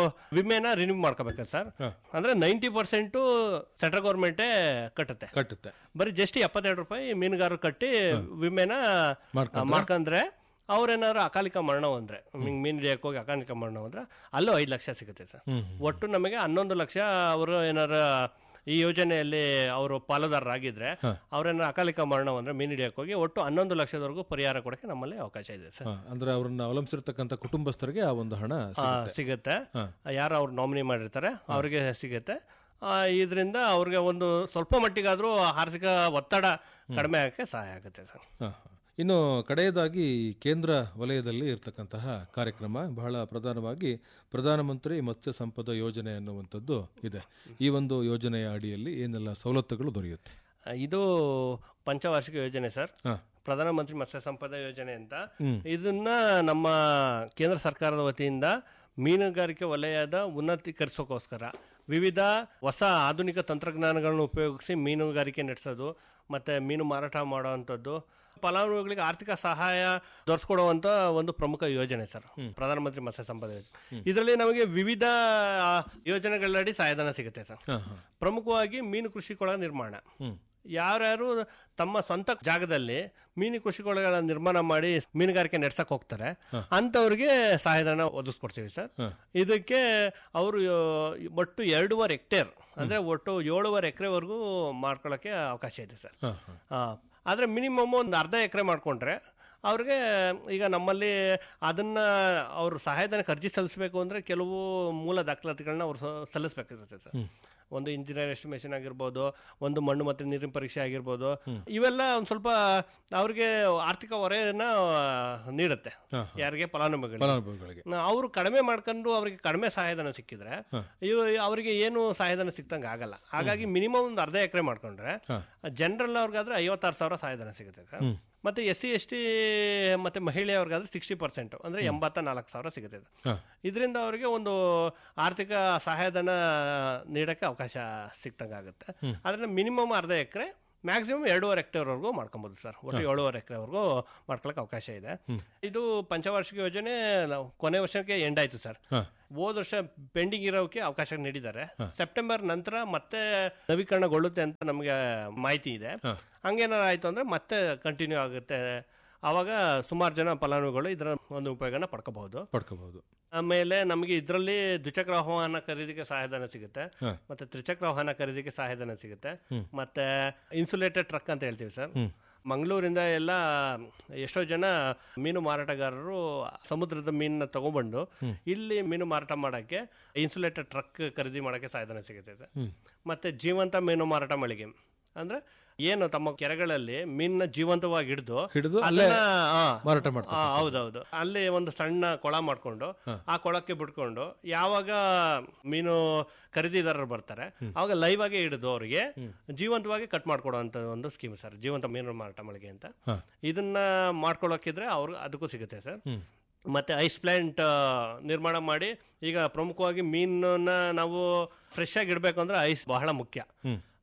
ವಿಮೆನ ರಿನ್ಯೂ ಮಾಡ್ಕೋಬೇಕು ಸರ್ ಅಂದ್ರೆ ನೈಂಟಿ ಪರ್ಸೆಂಟು ಸೆಂಟ್ರಲ್ ಗೌರ್ಮೆಂಟೇ ಕಟ್ಟುತ್ತೆ ಕಟ್ಟುತ್ತೆ ಬರೀ ಜಸ್ಟ್ ಎಪ್ಪತ್ತೆರಡು ರೂಪಾಯಿ ಮೀನುಗಾರರು ಕಟ್ಟಿ ವಿಮೆನ ಮಾಡ್ಕೊಂಡ್ರೆ? ಮಾಡ್ಕೊಂಡ್ರೆ ಅವ್ರೇನಾದ್ರು ಅಕಾಲಿಕ ಮರಣ ಅಂದ್ರೆ ಹಿಂಗ್ ಮೀನ್ ಹಿಡಿಯಕ್ಕೆ ಹೋಗಿ ಅಕಾಲಿಕ ಮರಣ ಅಂದ್ರೆ ಅಲ್ಲೂ ಐದು ಲಕ್ಷ ಸಿಗುತ್ತೆ ಸರ್ ಒಟ್ಟು ನಮಗೆ ಹನ್ನೊಂದು ಲಕ್ಷ ಅವರು ಏನಾರ ಈ ಯೋಜನೆಯಲ್ಲಿ ಅವರು ಪಾಲುದಾರರಾಗಿದ್ರೆ ಅವ್ರೇನಾರು ಅಕಾಲಿಕ ಮರಣ ಅಂದ್ರೆ ಮೀನ್ ಹಿಡಿಯಕ್ಕೆ ಹೋಗಿ ಒಟ್ಟು ಹನ್ನೊಂದು ಲಕ್ಷದವರೆಗೂ ಪರಿಹಾರ ಕೊಡಕ್ಕೆ ನಮ್ಮಲ್ಲಿ ಅವಕಾಶ ಇದೆ ಸರ್ ಹಾ, ಅಂದ್ರೆ ಅವ್ರನ್ನ ಅವಲಂಬಿಸಿರ್ತಕ್ಕಂಥ ಕುಟುಂಬಸ್ಥರಿಗೆ ಆ ಒಂದು ಹಣ ಆ, ಸಿಗುತ್ತೆ ಸಿಗುತ್ತೆ ಯಾರು ಅವ್ರು ನಾಮಿನಿ ಮಾಡಿರ್ತಾರೆ ಅವ್ರಿಗೆ ಸಿಗುತ್ತೆ ಇದರಿಂದ ಅವ್ರಿಗೆ ಒಂದು ಸ್ವಲ್ಪ ಮಟ್ಟಿಗಾದ್ರೂ ಆರ್ಥಿಕ ಒತ್ತಡ ಕಡಿಮೆ ಆಗಕ್ಕೆ ಸಹಾಯ ಆಗುತ್ತೆ ಸರ್ ಹಾ, ಹಾ. ಇನ್ನು ಕಡೆಯದಾಗಿ ಕೇಂದ್ರ ವಲಯದಲ್ಲಿ ಇರತಕ್ಕಂತಹ ಕಾರ್ಯಕ್ರಮ ಬಹಳ ಪ್ರಧಾನವಾಗಿ ಪ್ರಧಾನಮಂತ್ರಿ ಮತ್ಸ್ಯ ಸಂಪದ ಯೋಜನೆ ಅನ್ನುವಂಥದ್ದು ಇದೆ ಈ ಒಂದು ಯೋಜನೆಯ ಅಡಿಯಲ್ಲಿ ಏನೆಲ್ಲ ಸವಲತ್ತುಗಳು ದೊರೆಯುತ್ತೆ ಆ, ಇದು ಪಂಚವಾರ್ಷಿಕ ಯೋಜನೆ ಸರ್ ಹಾ. ಪ್ರಧಾನಮಂತ್ರಿ ಮತ್ಸ್ಯ ಸಂಪದ ಯೋಜನೆ ಅಂತ ಇದನ್ನ ನಮ್ಮ ಕೇಂದ್ರ ಸರ್ಕಾರದ ವತಿಯಿಂದ ಮೀನುಗಾರಿಕೆ ವಲಯದ ಉನ್ನತೀಕರಿಸೋಕ್ಕೋಸ್ಕರ ವಿವಿಧ ಹೊಸ ಆಧುನಿಕ ತಂತ್ರಜ್ಞಾನಗಳನ್ನು ಉಪಯೋಗಿಸಿ ಮೀನುಗಾರಿಕೆ ನಡೆಸೋದು ಮತ್ತೆ ಮೀನು ಮಾರಾಟ ಮಾಡುವಂಥದ್ದು ಫಲಾನುಭವಿಗಳಿಗೆ ಆರ್ಥಿಕ ಸಹಾಯ ದೊರಕಿಕೊಡುವಂತ ಒಂದು ಪ್ರಮುಖ ಯೋಜನೆ ಸರ್ ಪ್ರಧಾನಮಂತ್ರಿ ಮತ್ಸ್ಯ ಸಂಪದ ಯೋಜನೆ ಇದರಲ್ಲಿ ನಮಗೆ ವಿವಿಧ ಆ, ಯೋಜನೆಗಳಡಿ ಸಹಾಯಧನ ಸಿಗುತ್ತೆ ಸರ್ ಹಾ, ಹಾ. ಪ್ರಮುಖವಾಗಿ ಮೀನು ಕೃಷಿ ಕೊಳ ನಿರ್ಮಾಣ ಯಾರ್ಯಾರು ತಮ್ಮ ಸ್ವಂತ ಜಾಗದಲ್ಲಿ ಮೀನು ಕೃಷಿ ಕೊಳಗಳ ನಿರ್ಮಾಣ ಮಾಡಿ ಮೀನುಗಾರಿಕೆ ನಡೆಸಕ್ ಹೋಗ್ತಾರೆ ಅಂತವ್ರಿಗೆ ಸಹಾಯಧನ ಒದಗಿಸ್ಕೊಡ್ತೀವಿ ಸರ್ ಇದಕ್ಕೆ ಅವರು ಒಟ್ಟು ಎರಡೂವರೆ ಹೆಕ್ಟೇರ್ ಅಂದ್ರೆ ಒಟ್ಟು ಏಳುವರೆ ಎಕರೆವರೆಗೂ ಮಾಡ್ಕೊಳ್ಳೋಕೆ ಅವಕಾಶ ಇದೆ ಸರ್ ಹಾ, ಹಾ. ಆ, ಆದ್ರೆ ಮಿನಿಮಮ್ ಒಂದು ಅರ್ಧ ಎಕರೆ ಮಾಡ್ಕೊಂಡ್ರೆ ಅವ್ರಿಗೆ ಈಗ ನಮ್ಮಲ್ಲಿ ಅದನ್ನ ಅವರು ಸಹಾಯಧನಕ್ಕೆ ಅರ್ಜಿ ಸಲ್ಲಿಸಬೇಕು ಅಂದ್ರೆ ಕೆಲವು ಮೂಲ ದಾಖಲಾತಿಗಳನ್ನ ಅವ್ರು ಸ- ಸಲ್ಲಿಸ್ಬೇಕಾಗುತ್ತೆ ಸರ್ ಒಂದು ಇಂಜಿನಿಯರ್ ಎಸ್ಟಿಮೇಷನ್ ಆಗಿರ್ಬೋದು ಒಂದು ಮಣ್ಣು ಮತ್ತೆ ನೀರಿನ ಪರೀಕ್ಷೆ ಆಗಿರ್ಬೋದು ಇವೆಲ್ಲ ಒಂದು ಸ್ವಲ್ಪ ಅವ್ರಿಗೆ ಆರ್ಥಿಕ ಹೊರೆಯನ್ನ ನೀಡುತ್ತೆ ಹಾ, ಯಾರಿಗೆ ಫಲಾನುಭವಿಗಳಿಗೆ ಫಲಾನುಭವಿಗಳಿಗೆ ಅವರು ಕಡಿಮೆ ಮಾಡ್ಕೊಂಡು ಅವರಿಗೆ ಕಡಿಮೆ ಸಹಾಯಧನ ಸಿಕ್ಕಿದ್ರೆ ಇವು ಅವರಿಗೆ ಏನು ಸಹಾಯಧನ ಸಿಕ್ತಂಗೆ ಆಗಲ್ಲ ಹಾಗಾಗಿ ಮಿನಿಮಮ್ ಒಂದು ಅರ್ಧ ಎಕರೆ ಮಾಡ್ಕೊಂಡ್ರೆ ಜನರಲ್ ಅವ್ರಿಗಾದ್ರೆ ಐವತ್ತಾರು ಸಾವಿರ ಸಹಾಯಧನ ಸಿಗುತ್ತೆ ಸರ್ ಮತ್ತೆ ಎಸ್ ಸಿ ಎಸ್ ಟಿ ಮತ್ತೆ ಮಹಿಳೆಯವ್ರಿಗಾದ್ರೆ ಸಿಕ್ಸ್ಟಿ ಪರ್ಸೆಂಟ್ ಅಂದ್ರೆ ಎಂಬತ್ತ ನಾಲ್ಕು ಸಾವಿರ ಸಿಗುತ್ತೆ ಇದು. ಹಾ. ಇದರಿಂದ ಅವರಿಗೆ ಒಂದು ಆರ್ಥಿಕ ಸಹಾಯಧನ ನೀಡಕ್ಕೆ ಅವಕಾಶ ಸಿಕ್ತಂಗಾಗುತ್ತೆ ಆದ್ರೆ ಮಿನಿಮಮ್ ಅರ್ಧ ಎಕರೆ ಮ್ಯಾಕ್ಸಿಮಮ್ ಎರಡೂವರೆ ಹೆಕ್ಟೇರ್ವರೆಗೂ ಮಾಡ್ಕೊಬೋದು ಸರ್ ಒಟ್ಟು ಏಳುವರೆ ಎಕರೆವರೆಗೂ ಮಾಡ್ಕೊಳಕ್ಕೆ ಅವಕಾಶ ಇದೆ ಇದು ಪಂಚವಾರ್ಷಿಕ ಯೋಜನೆ ನಾವು ಕೊನೆ ವರ್ಷಕ್ಕೆ ಎಂಡ್ ಆಯ್ತು ಸರ್ ಹಾ. ಹೋದ ವರ್ಷ ಪೆಂಡಿಂಗ್ ಇರೋಕೆ ಅವಕಾಶ ನೀಡಿದ್ದಾರೆ ಸೆಪ್ಟೆಂಬರ್ ನಂತರ ಮತ್ತೆ ನವೀಕರಣಗೊಳ್ಳುತ್ತೆ ಅಂತ ನಮಗೆ ಮಾಹಿತಿ ಇದೆ ಹಂಗೇನಾರು ಆಯ್ತು ಅಂದ್ರೆ ಮತ್ತೆ ಕಂಟಿನ್ಯೂ ಆಗುತ್ತೆ ಆವಾಗ ಸುಮಾರು ಜನ ಫಲಾನುಭವಿಗಳು ಇದರ ಒಂದು ಉಪಯೋಗನ ಪಡ್ಕೋಬಹುದು ಪಡ್ಕೋಬಹುದು ಆಮೇಲೆ ನಮಗೆ ಇದರಲ್ಲಿ ದ್ವಿಚಕ್ರ ವಾಹನ ಖರೀದಿಗೆ ಸಹಾಯಧನ ಸಿಗುತ್ತೆ ಹಾ. ಮತ್ತೆ ತ್ರಿಚಕ್ರ ವಾಹನ ಖರೀದಿಗೆ ಸಹಾಯಧನ ಸಿಗುತ್ತೆ ಮತ್ತೆ ಇನ್ಸುಲೇಟೆಡ್ ಟ್ರಕ್ ಅಂತ ಹೇಳ್ತೀವಿ ಸರ್ ಮಂಗಳೂರಿಂದ ಎಲ್ಲ ಎಷ್ಟೋ ಜನ ಮೀನು ಮಾರಾಟಗಾರರು ಸಮುದ್ರದ ಮೀನನ್ನ ತಗೊಂಡ್ಬಂದು ಇಲ್ಲಿ ಮೀನು ಮಾರಾಟ ಮಾಡಕ್ಕೆ ಇನ್ಸುಲೇಟೆಡ್ ಟ್ರಕ್ ಖರೀದಿ ಮಾಡಕ್ಕೆ ಸಹಾಯಧನ ಸಿಗುತ್ತೆ ಸರ್. ಮತ್ತೆ ಜೀವಂತ ಮೀನು ಮಾರಾಟ ಮಳಿಗೆ ಅಂದ್ರೆ ಏನು ತಮ್ಮ ಕೆರೆಗಳಲ್ಲಿ ಮೀನನ್ನ ಜೀವಂತವಾಗಿ ಹಿಡಿದು ಹಿಡಿದು ಅಲ್ಲೇ ಅದನ್ನ, ಆ, ಮಾರಾಟ ಮಾಡ್ತಾರೆ ಆ, ಹೌದೌದು ಅಲ್ಲಿ ಒಂದು ಸಣ್ಣ ಕೊಳ ಮಾಡ್ಕೊಂಡು ಆ ಕೊಳಕ್ಕೆ ಬಿಟ್ಕೊಂಡು ಯಾವಾಗ ಮೀನು ಖರೀದಿದಾರರು ಬರ್ತಾರೆ ಅವಾಗ ಲೈವ್ ಆಗಿ ಹಿಡಿದು ಅವರಿಗೆ ಜೀವಂತವಾಗಿ ಕಟ್ ಮಾಡ್ಕೊಡುವಂತ ಒಂದು ಸ್ಕೀಮ್ ಸರ್ ಜೀವಂತ ಮೀನು ಮಾರಾಟ ಮಳಿಗೆ ಅಂತ ಹಾ. ಇದನ್ನ ಮಾಡ್ಕೊಳಕಿದ್ರೆ ಅವ್ರು ಅದಕ್ಕೂ ಸಿಗುತ್ತೆ ಸರ್ ಮತ್ತೆ ಐಸ್ ಪ್ಲಾಂಟ್ ನಿರ್ಮಾಣ ಮಾಡಿ ಈಗ ಪ್ರಮುಖವಾಗಿ ಮೀನನ್ನ ನಾವು ಫ್ರೆಶ್ ಆಗಿ ಇಡಬೇಕು ಅಂದ್ರೆ ಐಸ್ ಬಹಳ ಮುಖ್ಯ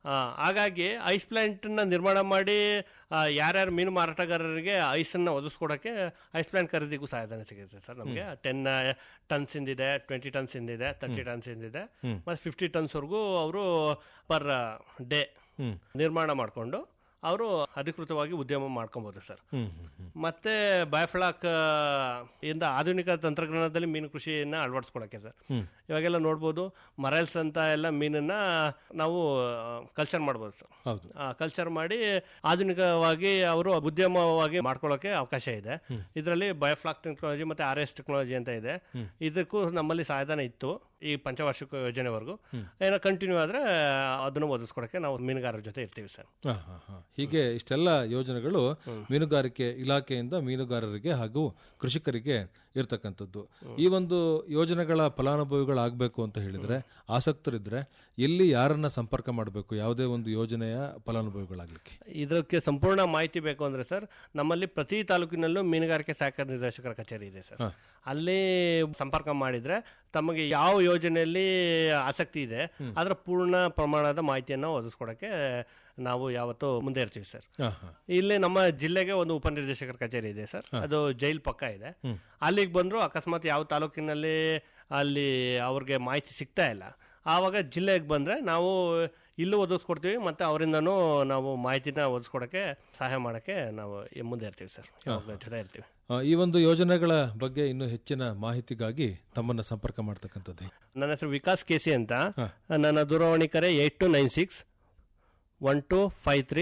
ಆ, ಹಾಗಾಗಿ ಐಸ್ ಪ್ಲಾಂಟ್ನ ನಿರ್ಮಾಣ ಮಾಡಿ ಆ, ಯಾರ್ಯಾರು ಮೀನು ಮಾರಾಟಗಾರರಿಗೆ ಐಸನ್ನು ಒದಗಿಸ್ಕೊಡೋಕ್ಕೆ ಐಸ್ ಪ್ಲಾಂಟ್ ಖರೀದಿಗೂ ಸಹಾಯಧನ ಸಿಗುತ್ತೆ ಸರ್ ನಮಗೆ ಟೆನ್ ಟನ್ಸ್ ಇಂದಿದೆ ಟ್ವೆಂಟಿ ಟನ್ಸ್ ಇಂದಿದೆ ತರ್ಟಿ ಟನ್ಸ್ ಇಂದಿದೆ ಮತ್ತು ಫಿಫ್ಟಿ ಟನ್ಸ್ವರೆಗೂ ಅವರು ಪರ್ ಡೇ ಹ್ಮ್. ನಿರ್ಮಾಣ ಮಾಡಿಕೊಂಡು ಅವರು ಅಧಿಕೃತವಾಗಿ ಉದ್ಯಮ ಮಾಡ್ಕೊಬೋದು ಸರ್ ಹ್ಮ್ ಹ್ಮ್ ಹ್ಮ್ ಮತ್ತೆ ಬಯೋಫ್ಲಾಕ್ ಇಂದ ಆಧುನಿಕ ತಂತ್ರಜ್ಞಾನದಲ್ಲಿ ಮೀನು ಕೃಷಿಯನ್ನ ಅಳವಡಿಸ್ಕೊಳಕ್ಕೆ ಸರ್ ಇವಾಗೆಲ್ಲ ನೋಡ್ಬೋದು ಮರಲ್ಸ್ ಅಂತ ಎಲ್ಲ ಮೀನನ್ನ ನಾವು ಕಲ್ಚರ್ ಮಾಡ್ಬೋದು ಸರ್ ಹೌದು ಕಲ್ಚರ್ ಮಾಡಿ ಆಧುನಿಕವಾಗಿ ಅವರು ಉದ್ಯಮವಾಗಿ ಮಾಡ್ಕೊಳ್ಳೋಕೆ ಅವಕಾಶ ಇದೆ ಇದರಲ್ಲಿ ಬಯೋಫ್ಲಾಕ್ ಟೆಕ್ನಾಲಜಿ ಮತ್ತೆ ಆರ್ ಎಸ್ ಟೆಕ್ನಾಲಜಿ ಅಂತ ಇದೆ ಇದಕ್ಕೂ ನಮ್ಮಲ್ಲಿ ಸಹಾಯಧನ ಇತ್ತು ಈ ಪಂಚವಾರ್ಷಿಕ ಯೋಜನೆವರೆಗೂ ಏನೋ ಕಂಟಿನ್ಯೂ ಆದ್ರೆ ಅದನ್ನು ಒದಗಿಸ್ಕೊಡಕ್ಕೆ ನಾವು ಮೀನುಗಾರರ ಜೊತೆ ಇರ್ತೀವಿ ಸರ್ ಹಾ, ಹಾ, ಹಾ. ಹೀಗೆ ಇಷ್ಟೆಲ್ಲ ಯೋಜನೆಗಳು ಮೀನುಗಾರಿಕೆ ಇಲಾಖೆಯಿಂದ ಮೀನುಗಾರರಿಗೆ ಹಾಗೂ ಕೃಷಿಕರಿಗೆ ಇರ್ತಕ್ಕಂಥದ್ದು ಈ ಒಂದು ಯೋಜನೆಗಳ ಫಲಾನುಭವಿಗಳಾಗಬೇಕು ಅಂತ ಹೇಳಿದ್ರೆ ಆಸಕ್ತರಿದ್ರೆ ಎಲ್ಲಿ ಯಾರನ್ನ ಸಂಪರ್ಕ ಮಾಡಬೇಕು ಯಾವುದೇ ಒಂದು ಯೋಜನೆಯ ಫಲಾನುಭವಿಗಳಾಗ್ಲಿಕ್ಕೆ ಇದಕ್ಕೆ ಸಂಪೂರ್ಣ ಮಾಹಿತಿ ಬೇಕು ಅಂದ್ರೆ ಸರ್ ನಮ್ಮಲ್ಲಿ ಪ್ರತಿ ತಾಲೂಕಿನಲ್ಲೂ ಮೀನುಗಾರಿಕೆ ಸಹಕಾರ ನಿರ್ದೇಶಕರ ಕಚೇರಿ ಇದೆ ಸರ್ ಅಲ್ಲಿ ಸಂಪರ್ಕ ಮಾಡಿದ್ರೆ ತಮಗೆ ಯಾವ ಯೋಜನೆಯಲ್ಲಿ ಆಸಕ್ತಿ ಇದೆ ಅದರ ಪೂರ್ಣ ಪ್ರಮಾಣದ ಮಾಹಿತಿಯನ್ನು ಒದಗಿಸ್ಕೊಡಕ್ಕೆ ನಾವು ಯಾವತ್ತೂ ಮುಂದೆ ಇರ್ತೀವಿ ಸರ್ ಹಾ, ಹಾ. ಇಲ್ಲಿ ನಮ್ಮ ಜಿಲ್ಲೆಗೆ ಒಂದು ಉಪನಿರ್ದೇಶಕರ ಕಚೇರಿ ಇದೆ ಸರ್ ಅದು ಜೈಲ್ ಪಕ್ಕ ಇದೆ ಅಲ್ಲಿಗೆ ಬಂದ್ರು ಅಕಸ್ಮಾತ್ ಯಾವ ತಾಲೂಕಿನಲ್ಲಿ ಅಲ್ಲಿ ಅವ್ರಿಗೆ ಮಾಹಿತಿ ಸಿಗ್ತಾ ಇಲ್ಲ ಆವಾಗ ಜಿಲ್ಲೆಗೆ ಬಂದ್ರೆ ನಾವು ಇಲ್ಲೂ ಒದಗಿಸ್ಕೊಡ್ತೀವಿ ಮತ್ತೆ ಅವರಿಂದನೂ ನಾವು ಮಾಹಿತಿನ ಒದಗಿಸ್ಕೊಡಕ್ಕೆ ಸಹಾಯ ಮಾಡಕ್ಕೆ ನಾವು ಈ ಮುಂದೆ ಇರ್ತೀವಿ ಸರ್ ಯಾವಾಗ್ಲೂ ಜೊತೆ ಇರ್ತೀವಿ ಆ, ಈ ಒಂದು ಯೋಜನೆಗಳ ಬಗ್ಗೆ ಇನ್ನು ಹೆಚ್ಚಿನ ಮಾಹಿತಿಗಾಗಿ ತಮ್ಮನ್ನ ಸಂಪರ್ಕ ಮಾಡ್ತಕ್ಕಂಥದ್ದು ನನ್ನ ಹೆಸರು ವಿಕಾಸ್ ಕೆಸಿ ಅಂತ ನನ್ನ ದೂರವಾಣಿ ಕರೆ eight two nine six one two five three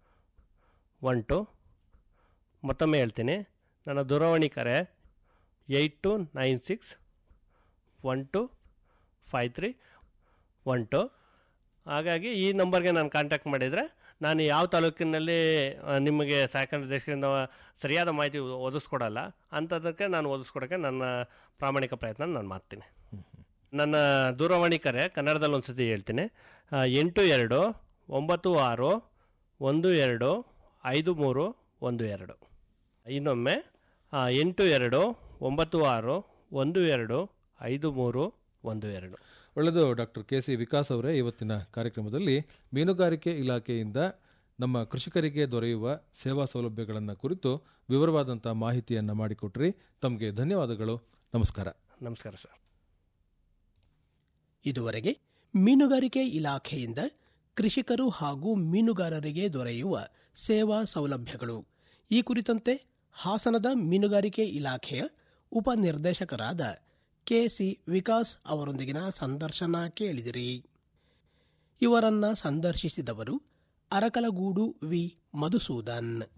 one two ಮತ್ತೊಮ್ಮೆ ಹೇಳ್ತೀನಿ ನನ್ನ ದೂರವಾಣಿ ಕರೆ eight two nine six one two five three one two ಹಾಗಾಗಿ ಈ ನಂಬರ್ಗೆ ನಾನು ಕಾಂಟ್ಯಾಕ್ಟ್ ಮಾಡಿದರೆ ನಾನು ಯಾವ ತಾಲೂಕಿನಲ್ಲಿ ಆ, ನಿಮಗೆ ಸಹಕಾರ ನಿರ್ದೇಶಕರಿಂದ ಸರಿಯಾದ ಮಾಹಿತಿ ಒದಗಿಸ್ಕೊಡಲ್ಲ ಅಂಥದಕ್ಕೆ ನಾನು ಒದಗಿಸ್ಕೊಡೋಕ್ಕೆ ನನ್ನ ಪ್ರಾಮಾಣಿಕ ಪ್ರಯತ್ನ ನಾನು ಮಾಡ್ತೀನಿ ನನ್ನ ದೂರವಾಣಿ ಕರೆ ಕನ್ನಡದಲ್ಲಿ ಒಂದ್ಸತಿ ಹೇಳ್ತೀನಿ ಆ, ಎಂಟು ಎರಡು ಒಂಬತ್ತು ಆರು ಒಂದು ಎರಡು ಐದು ಮೂರು ಒಂದು ಎರಡು ಇನ್ನೊಮ್ಮೆ ಆ, ಎಂಟು ಎರಡು ಒಂಬತ್ತು ಆರು ಒಂದು ಎರಡು ಐದು ಮೂರು ಒಂದು ಎರಡು ಒಳ್ಳೆಯದು ಡಾಕ್ಟರ್ ಕೆ ಸಿ ವಿಕಾಸ್ ಅವರೇ ಇವತ್ತಿನ ಕಾರ್ಯಕ್ರಮದಲ್ಲಿ ಮೀನುಗಾರಿಕೆ ಇಲಾಖೆಯಿಂದ ನಮ್ಮ ಕೃಷಿಕರಿಗೆ ದೊರೆಯುವ ಸೇವಾ ಸೌಲಭ್ಯಗಳನ್ನು ಕುರಿತು ವಿವರವಾದಂಥ ಮಾಹಿತಿಯನ್ನು ಮಾಡಿಕೊಟ್ರಿ ತಮಗೆ ಧನ್ಯವಾದಗಳು ನಮಸ್ಕಾರ ನಮಸ್ಕಾರ ಸರ್ ಇದುವರೆಗೆ ಮೀನುಗಾರಿಕೆ ಇಲಾಖೆಯಿಂದ ಕೃಷಿಕರು ಹಾಗೂ ಮೀನುಗಾರರಿಗೆ ದೊರೆಯುವ ಸೇವಾ ಸೌಲಭ್ಯಗಳು ಈ ಕುರಿತಂತೆ ಹಾಸನದ ಮೀನುಗಾರಿಕೆ ಇಲಾಖೆಯ ಉಪನಿರ್ದೇಶಕರಾದ ಕೆಸಿ ವಿಕಾಸ್ ಅವರೊಂದಿಗಿನ ಸಂದರ್ಶನ ಕೇಳಿದಿರಿ ಇವರನ್ನ ಸಂದರ್ಶಿಸಿದವರು ಅರಕಲಗೂಡು ವಿ ಮಧುಸೂದನ್